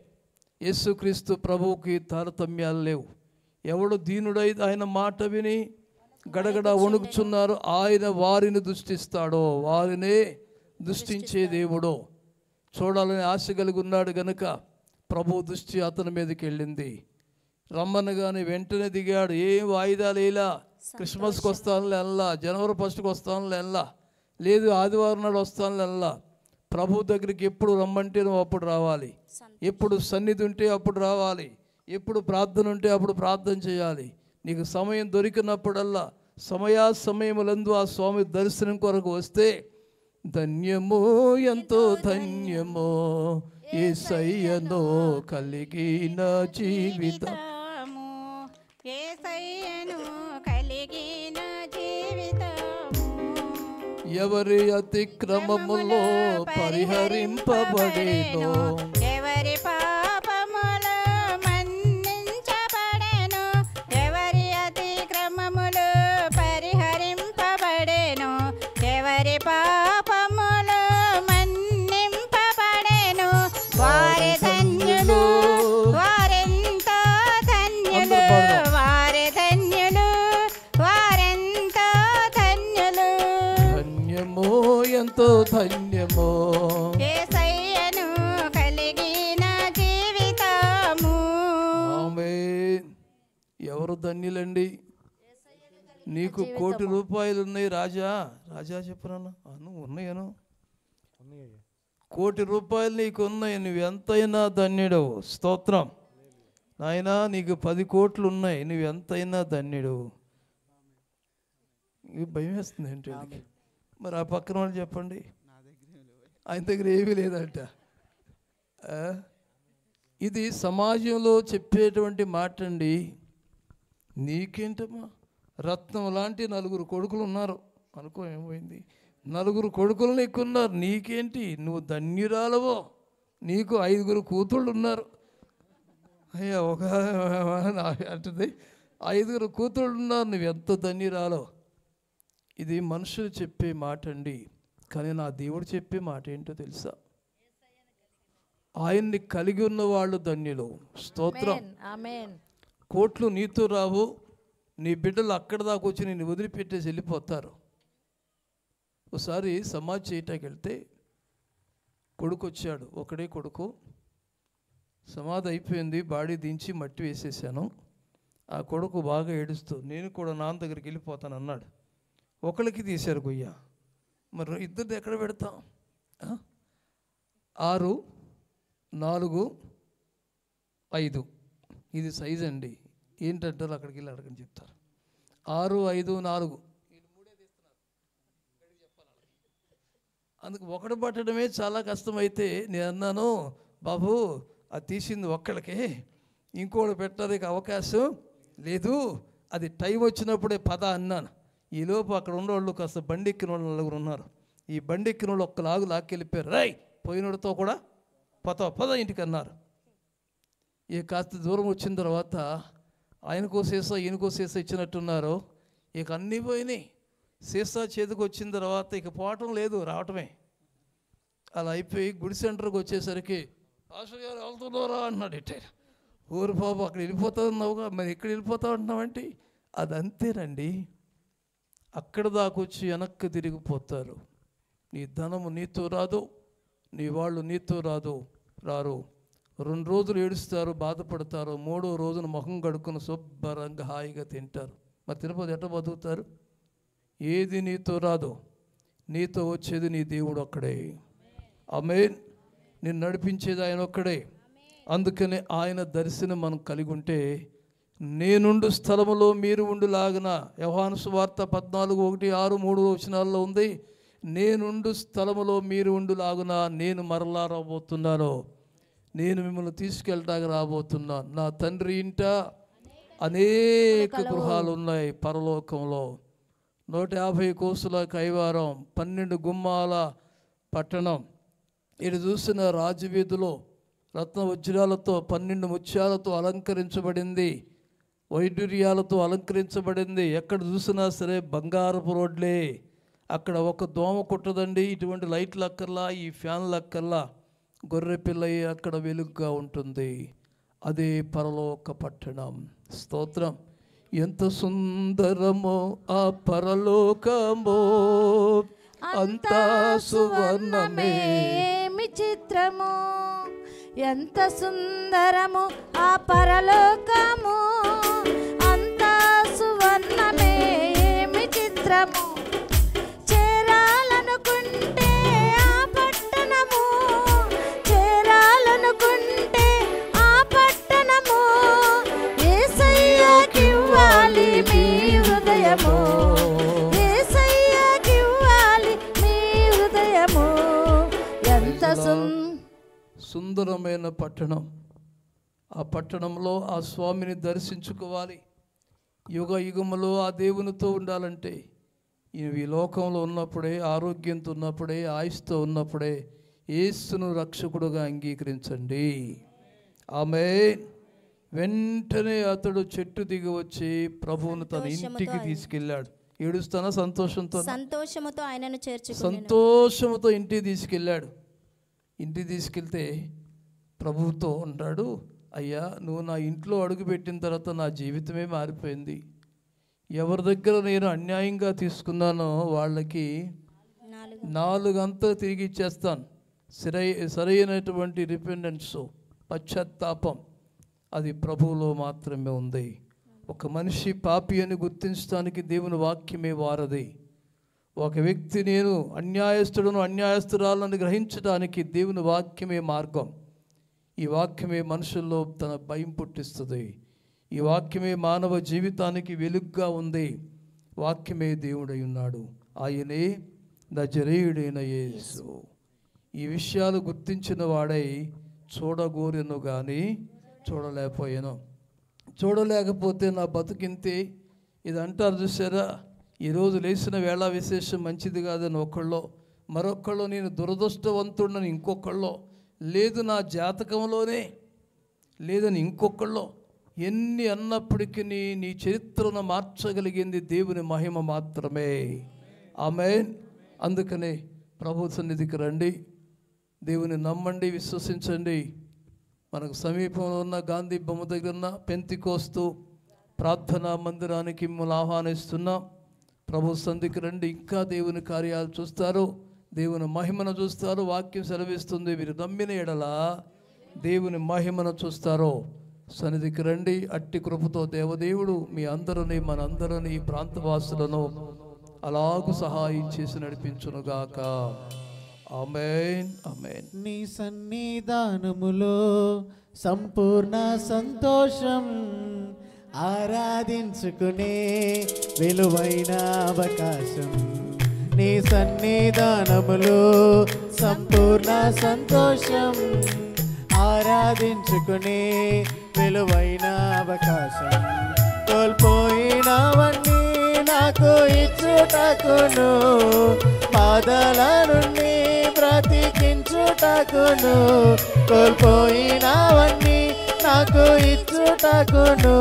యేసుక్రీస్తు ప్రభువుకి తారతమ్యాలు లేవు ఎవడు దీనుడై ఆయన మాట విని గడగడ వణుకుచున్నారు ఆయన వారిని దృష్టిస్తాడో వారినే దృష్టించే దేవుడో చూడాలని ఆశ కలిగి ఉన్నాడు గనుక ప్రభు దృష్టి అతని మీదకి వెళ్ళింది రమ్మనగానే వెంటనే దిగాడు ఏం వాయిదాలు ఇలా క్రిస్మస్కి వస్తాను వెళ్ళా జనవరి ఫస్ట్కి వస్తాను వెళ్ళా లేదు ఆదివారం నాడు వస్తాను వెళ్ళా ప్రభు దగ్గరికి ఎప్పుడు రమ్మంటే నువ్వు అప్పుడు రావాలి ఎప్పుడు సన్నిధి ఉంటే అప్పుడు రావాలి ఎప్పుడు ప్రార్థన ఉంటే అప్పుడు ప్రార్థన చేయాలి నీకు సమయం దొరికినప్పుడల్లా సమయా సమయములందు ఆ స్వామి దర్శనం కొరకు వస్తే ధన్యమో ఎంతో ధన్యమో ఏసయ్యనో కలిగిన జీవితం జీవితము ఏసయ్యను కలిగిన జీవితము ఎవరి అతిక్రమములో పరిహరింపబడేనో ఎవరి పాపములు మన్నించబడెను ఎవరి అతిక్రమములు పరిహరింపబడెను ఎవరి పాపములు మన్నింపబడెను వారి ధన్యులు వారెంతో ధన్యులు వారి ధన్యులు వారెంతో ధన్యులు ధన్యమో ఎంతో ధన్యమో ఏసయ్యను కలిగిన జీవితము ఆమె ఎవరు ధన్యులండి నీకు కోటి రూపాయలు ఉన్నాయి రాజా రాజా చెప్పరాను అను ఉన్నాయను కోటి రూపాయలు నీకు ఉన్నాయి నువ్వు ఎంతైనా ధన్యుడవు స్తోత్రం నాయనా నీకు పది కోట్లు ఉన్నాయి నువ్వు ఎంతైనా ధన్యుడు ఇది భయం వేస్తుంది ఏంటి వీళ్ళకి? మరి ఆ పక్కన వాళ్ళు చెప్పండి ఆయన దగ్గర ఏమీ లేదంట ఆ? ఇది సమాజంలో చెప్పేటువంటి మాట అండి నీకేంటమ్మా రత్నం లాంటి నలుగురు కొడుకులు ఉన్నారు అనుకో ఏమైంది నలుగురు కొడుకులు నీకున్నారు నీకేంటి నువ్వు ధన్యురాలవో నీకు ఐదుగురు కూతుళ్ళు ఉన్నారు అయ్యా ఒక అంటుంది ఐదుగురు కూతుళ్ళు ఉన్నారు నువ్వు ఎంత ధన్యురాలో ఇది మనుషులు చెప్పే మాట అండి కానీ నా దేవుడు చెప్పే మాట ఏంటో తెలుసా ఆయన్ని కలిగి ఉన్న వాళ్ళు ధన్యులు స్తోత్రం ఆమెన్ కోట్లు నీతో రావు నీ బిడ్డలు అక్కడ దాకా వచ్చి నేను వదిలిపెట్టేసి వెళ్ళిపోతారు ఒకసారి సమాజ్ చేయటానికి వెళ్తే కొడుకు వచ్చాడు ఒకడే కొడుకు సమాధి అయిపోయింది బాడీ దించి మట్టి వేసేసాను ఆ కొడుకు బాగా ఏడుస్తూ నేను కూడా నాన్న దగ్గరికి వెళ్ళిపోతాను అన్నాడు ఒకరికి తీశారు గొయ్య మరి ఇద్దరిది ఎక్కడ పెడతాం ఆ? ఆరు నాలుగు ఐదు ఇది సైజ్ అండి ఏంటంటారు అక్కడికి వెళ్ళి అడగని చెప్తారు ఆరు ఐదు నాలుగు అందుకు ఒకటి పట్టడమే చాలా కష్టమైతే నేను అన్నాను బాబు అది తీసింది ఒక్కడికే ఇంకోటి పెట్టడానికి అవకాశం లేదు అది టైం వచ్చినప్పుడే పద అన్నాను ఈలోపు అక్కడ ఉన్నవాళ్ళు కాస్త బండి ఎక్కిన వాళ్ళు నలుగురు ఉన్నారు ఈ బండి ఎక్కిన వాళ్ళు ఒక్క లాగు లాక్కెళ్ళిపోయారు రై పోయినోడితో కూడా పద పద ఇంటికి అన్నారు ఇక కాస్త దూరం వచ్చిన తర్వాత ఆయనకో సీసా ఈయనకో సీసా ఇచ్చినట్టున్నారు ఇక అన్నీ పోయినాయి సీసా చేతికి వచ్చిన తర్వాత ఇక పోవటం లేదు రావటమే అలా అయిపోయి గుడి సెంటర్కి వచ్చేసరికి పాస్టర్ గారు వెళ్తున్నారా అన్నాడు ఇట్ట ఊరు బాబు అక్కడ వెళ్ళిపోతా ఉన్నావుగా మరి ఇక్కడ వెళ్ళిపోతా ఉంటున్నావంటే అది అంతేనండి అక్కడ దాకొచ్చి వెనక్కి తిరిగిపోతారు నీ ధనము నీతో రాదు నీ వాళ్ళు నీతో రాదు రారు రెండు రోజులు ఏడుస్తారు బాధపడతారు మూడో రోజున ముఖం కడుక్కుని శుభ్రంగా హాయిగా తింటారు మరి తిరుపతి ఎట్ట బతుకుతారు ఏది నీతో రాదు నీతో వచ్చేది నీ దేవుడు ఒక్కడే ఆమెన్ నిన్ను నడిపించేది ఆయన ఒక్కడే అందుకనే ఆయన దర్శనం మనం కలిగి ఉంటే నేనుండు స్థలములో మీరు ఉండులాగిన యవహాను సువార్త పద్నాలుగు ఒకటి ఆరు మూడు వచనాల్లో ఉంది నేనుండు స్థలములో మీరు ఉండులాగున నేను మరలా రాబోతున్నాను నేను మిమ్మల్ని తీసుకెళ్ళటానికి రాబోతున్నాను నా తండ్రి ఇంట అనేక గృహాలు ఉన్నాయి పరలోకంలో నూట యాభై కోసుల కైవారం పన్నెండు గుమ్మాల పట్టణం ఇటు చూసిన రాజవీధిలో రత్న వజ్రాలతో పన్నెండు ముత్యాలతో అలంకరించబడింది వైడూర్యాలతో అలంకరించబడింది ఎక్కడ చూసినా సరే బంగారపు రోడ్లే అక్కడ ఒక దోమ కుట్టదండి ఇటువంటి లైట్లు అక్కర్లా ఈ ఫ్యాన్లు అక్కర్లా గొర్రె పిల్ల అక్కడ వెలుగుగా ఉంటుంది అదే పరలోక పట్టణం స్తోత్రం ఎంత సుందరమో ఆ పరలోకమో అంతా సువర్ణమే ఏమి చిత్రము ఎంత సుందరము ఆ పరలోకము అంత సువర్ణమే ఏమి చిత్రము చేరాలనుకుంటే ఆ పట్టణము చేరాలనుకుంటే ఆ పట్టణము ఏసయ్యకివ్వాలి మీ హృదయము ఏసయ్యకివ్వాలి మీ హృదయము ఎంత సుం సుందరమైన పట్టణం ఆ పట్టణంలో ఆ స్వామిని దర్శించుకోవాలి యుగ యుగములో ఆ దేవునితో ఉండాలంటే ఈయన ఈ లోకంలో ఉన్నప్పుడే ఆరోగ్యంతో ఉన్నప్పుడే ఆయుస్తో ఉన్నప్పుడే యేసును రక్షకుడుగా అంగీకరించండి ఆమె వెంటనే అతడు చెట్టు దిగి వచ్చి ప్రభువును తన ఇంటికి తీసుకెళ్ళాడు ఏడుస్తానా సంతోషంతో సంతోషముతో ఆయనను చేర్చుకుని సంతోషంతో ఇంటికి తీసుకెళ్ళాడు ఇంటికి తీసుకెళ్తే ప్రభువుతో అంటాడు అయ్యా నువ్వు నా ఇంట్లో అడుగుపెట్టిన తర్వాత నా జీవితమే మారిపోయింది ఎవరి దగ్గర నేను అన్యాయంగా తీసుకున్నానో వాళ్ళకి నాలుగు నాలుగంతా తిరిగి ఇచ్చేస్తాను సరై సరైనటువంటి రిపెండెన్స్ పశ్చాత్తాపం అది ప్రభువులో మాత్రమే ఉంది ఒక మనిషి పాపి అని గుర్తించడానికి దేవుని వాక్యమే వారది ఒక వ్యక్తి నేను అన్యాయస్తుడును అన్యాయస్తురాలను గ్రహించడానికి దేవుని వాక్యమే మార్గం ఈ వాక్యమే మనుషుల్లో తన భయం పుట్టిస్తుంది ఈ వాక్యమే మానవ జీవితానికి వెలుగ్గా ఉంది వాక్యమే దేవుడై ఉన్నాడు ఆయనే నజరేయుడైన యేసు ఈ విషయాలు గుర్తించిన వాడై చూడగోరెను కానీ చూడలేకపోయాను చూడలేకపోతే నా బతుకింతే ఇది అంటారు చూసారా ఈరోజు లేచిన వేళ విశేషం మంచిది కాదని ఒకళ్ళో మరొకళ్ళు నేను దురదృష్టవంతుడని ఇంకొకళ్ళో లేదు నా జాతకంలోనే లేదని ఇంకొకళ్ళో ఎన్ని అన్నప్పటికీ నీ చరిత్రను మార్చగలిగింది దేవుని మహిమ మాత్రమే ఆమె అందుకనే ప్రభు సన్నిధికి రండి దేవుని నమ్మండి విశ్వసించండి మనకు సమీపంలో ఉన్న గాంధీ బొమ్మ దగ్గర ఉన్న పెంతికోస్తూ ప్రార్థనా మందిరానికి మిమ్మల్ని ఆహ్వానిస్తున్నాం ప్రభు సంధికి రండి ఇంకా దేవుని కార్యాలు చూస్తారు దేవుని మహిమను చూస్తారు వాక్యం సెలవిస్తుంది మీరు నమ్మిన ఎడల దేవుని మహిమను చూస్తారో సన్నిధికి రండి అట్టి కృపతో దేవదేవుడు మీ అందరిని మనందరినీ ఈ ప్రాంతవాసులను అలాగు సహాయం చేసి నడిపించునుగాక ఆమెన్ ఆమెన్ నీ సన్నిధానములో సంపూర్ణ సంతోషం ఆరాధించుకునే విలువైన అవకాశం నీ సన్నిధానములో సంపూర్ణ సంతోషం ఆరాధించుకునే విలువైన అవకాశం కోల్పోయినవన్నీ నాకు ఇచ్చుటకును బాధల నుండి బ్రతికించుటకును కోల్పోయినవన్నీ నాకు ఇచ్చుటకును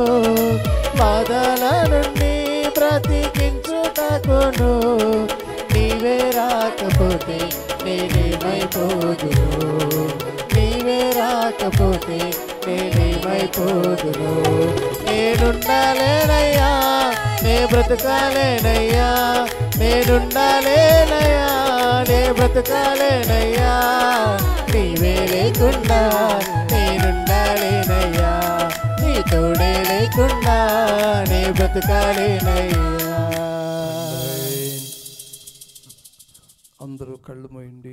బాధల నుండి బ్రతికించుటకును నీవే రాకపోతే నేనేమైపోదును నీవే రాకపోతే నేనేమైపోదును నేనుండాలేనయ్యా నే బ్రతకాలేనయ్యా నేనుండాలేనయ్యా నే బ్రతకాలేనయ్యా నీవే లేకుండా నేనుండాలేనయ్యా నీ తోడే లేకుండా నే బ్రతకాలేనయ్యా అందరూ కళ్ళు మూయండి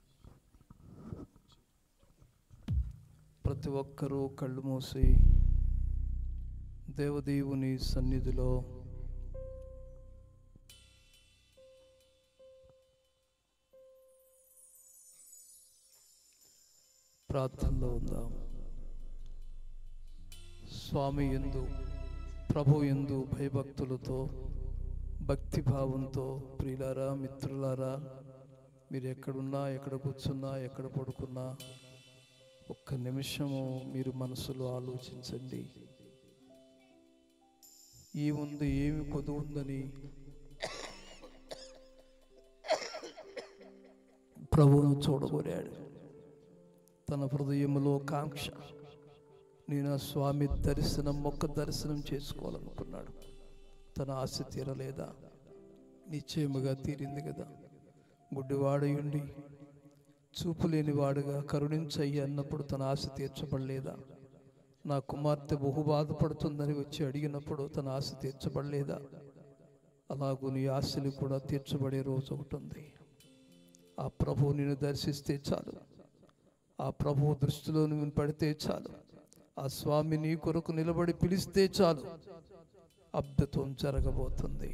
ప్రతి ఒక్కరూ కళ్ళు మూసి దేవదేవుని సన్నిధిలో ప్రార్థనలో ఉందాం స్వామి ఎందు ప్రభు ఎందు భయభక్తులతో భక్తిభావంతో ప్రియులారా మిత్రులారా మీరు ఎక్కడున్నా ఎక్కడ కూర్చున్నా ఎక్కడ పడుకున్నా ఒక్క నిమిషము మీరు మనసులో ఆలోచించండి ఈ ముందు ఏమి కొదువు ఉందని ప్రభువును చూడగోరాడు తన హృదయములో కాంక్ష నేను ఆ స్వామి దర్శనం మొక్క దర్శనం చేసుకోవాలనుకున్నాడు తన ఆశ తీరలేదా నిశ్చయముగా తీరింది కదా గుడ్డివాడయుండి చూపు లేనివాడుగా కరుణించయ్యి అన్నప్పుడు తన ఆశ తీర్చబడలేదా నా కుమార్తె బహు బాధపడుతుందని వచ్చి అడిగినప్పుడు తన ఆశ తీర్చబడలేదా అలాగూ నీ ఆశలు కూడా తీర్చబడే రోజు ఒకటి ఉంది ఆ ప్రభువు నిన్ను దర్శిస్తే చాలు ఆ ప్రభువు దృష్టిలో నువ్వు పడితే చాలు ఆ స్వామి నీ కొరకు నిలబడి పిలిస్తే చాలు అద్భుతం జరగబోతుంది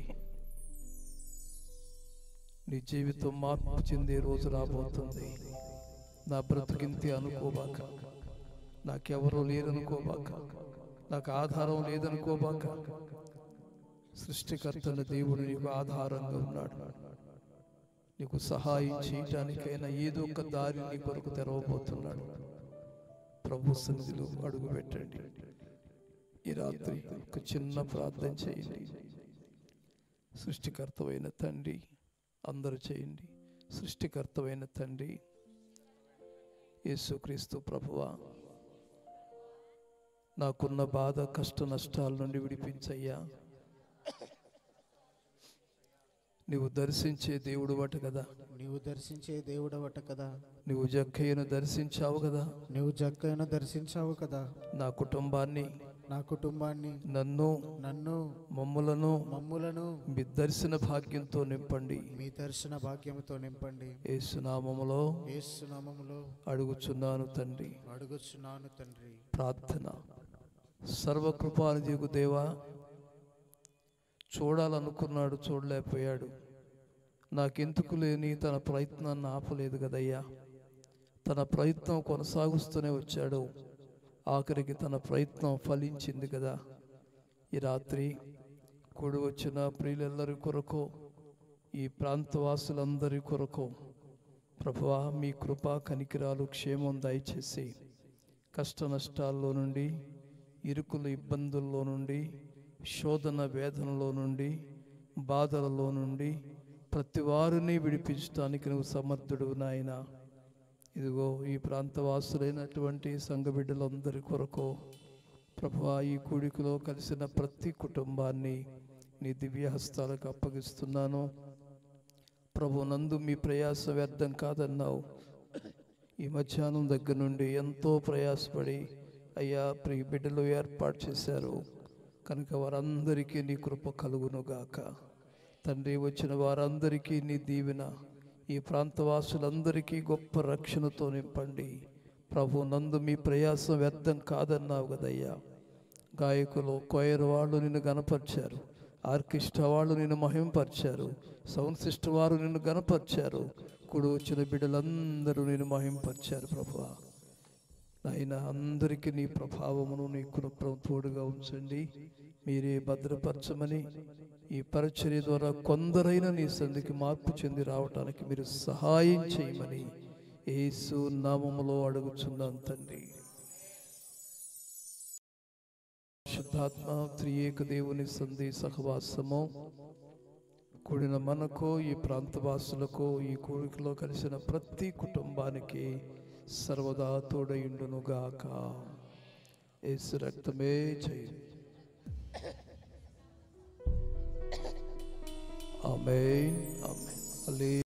నీ జీవితం మార్పు చెందే రోజు రాబోతుంది నా బ్రతుకింతే అనుకోబాక నాకెవరూ లేరనుకోబాక నాకు ఆధారం లేదనుకోబాక సృష్టికర్తన దేవుడు నీకు ఆధారంగా ఉన్నాడు నీకు సహాయం చేయటానికైనా ఏదో ఒక దారి నీ కొరకు తెరవబోతున్నాడు ప్రభు సన్నిధిలో అడుగు పెట్టండి ఈ రాత్రి ఒక చిన్న ప్రార్థన చేయండి సృష్టికర్తమైన తండ్రి అందరూ చేయండి సృష్టికర్తమైన తండ్రి యేసుక్రీస్తు ప్రభువా నాకున్న బాధ కష్ట నష్టాల నుండి విడిపించయ్యా నీవు దర్శించే దేవుడు వట కదా నీవు దర్శించే దేవుడవట కదా నువ్వు జక్కయ్యను దర్శించావు కదా నీవు జక్కైన దర్శించావు కదా నా కుటుంబాన్ని నా కుటుంబాన్ని నన్ను నన్ను మమ్ములను మమ్ములను మీ దర్శన భాగ్యంతో నింపండి మీ దర్శన భాగ్యముతో నింపండి యేసునామములో ఏసునామములో అడుగుచున్నాను తండ్రి అడుగుచున్నాను తండ్రి ప్రార్థన సర్వకృపానిధికు దేవా చూడాలనుకున్నాడు చూడలేకపోయాడు నాకెందుకు లేని తన ప్రయత్నాన్ని ఆపలేదు కదయ్యా తన ప్రయత్నం కొనసాగుస్తూనే వచ్చాడు ఆఖరికి తన ప్రయత్నం ఫలించింది కదా ఈ రాత్రి కూడి వచ్చిన ప్రియులెల్లరి కొరకు ఈ ప్రాంతవాసులందరి కొరకు ప్రభువా మీ కృపా కనికిరాలు క్షేమం దయచేసి కష్ట నష్టాల్లో నుండి ఇరుకుల ఇబ్బందుల్లో నుండి శోధన వేదనలో నుండి బాధలలో నుండి ప్రతి వారిని విడిపించడానికి నువ్వు సమర్థుడు నాయన ఇదిగో ఈ ప్రాంతవాసులైనటువంటి సంఘ బిడ్డలందరి కొరకు ప్రభువా ఈ కూడికలో కలిసిన ప్రతి కుటుంబాన్ని నీ దివ్య హస్తాలకు అప్పగిస్తున్నాను ప్రభు నందు మీ ప్రయాస వ్యర్థం కాదన్నావు ఈ మధ్యాహ్నం దగ్గర నుండి ఎంతో ప్రయాసపడి అయ్యా ప్రియ బిడ్డలు ఏర్పాటు చేశారు కనుక వారందరికీ నీ కృప కలుగునుగాక తండ్రి వచ్చిన వారందరికీ నీ దీవెన ఈ ప్రాంతవాసులందరికీ గొప్ప రక్షణతో నింపండి ప్రభు నందు మీ ప్రయాసం వ్యర్థం కాదన్నావు కదయ్యా గాయకులు కొయర్ వాళ్ళు నిన్ను గనపరిచారు ఆర్కెస్ట్రా వాళ్ళు నిన్ను మహింపరిచారు సౌండ్ సిస్టమ్ వారు నిన్ను గనపరిచారు కుడి వచ్చిన బిడ్డలందరూ నిన్ను మహింపరిచారు ప్రభువా నాయన అందరికీ నీ ప్రభావమును నీ కృపను తోడుగా ఉంచండి మీరే భద్రపరచమని ఈ పరిచర్య ద్వారా కొందరైన నీ సంధికి మార్పు చెంది రావటానికి మీరు సహాయం చేయమని యేసు నామములో అడుగుచున్నాం తండ్రి శుద్ధాత్మ త్రియేక దేవుని సంధి సహవాసము కూడిన మనకు ఈ ప్రాంతవాసులకు ఈ కూడికలో కలిసిన ప్రతి కుటుంబానికి సర్వదా తోడయుండునుగాక యేసు రక్తమే చేయి ఆమె ఆమె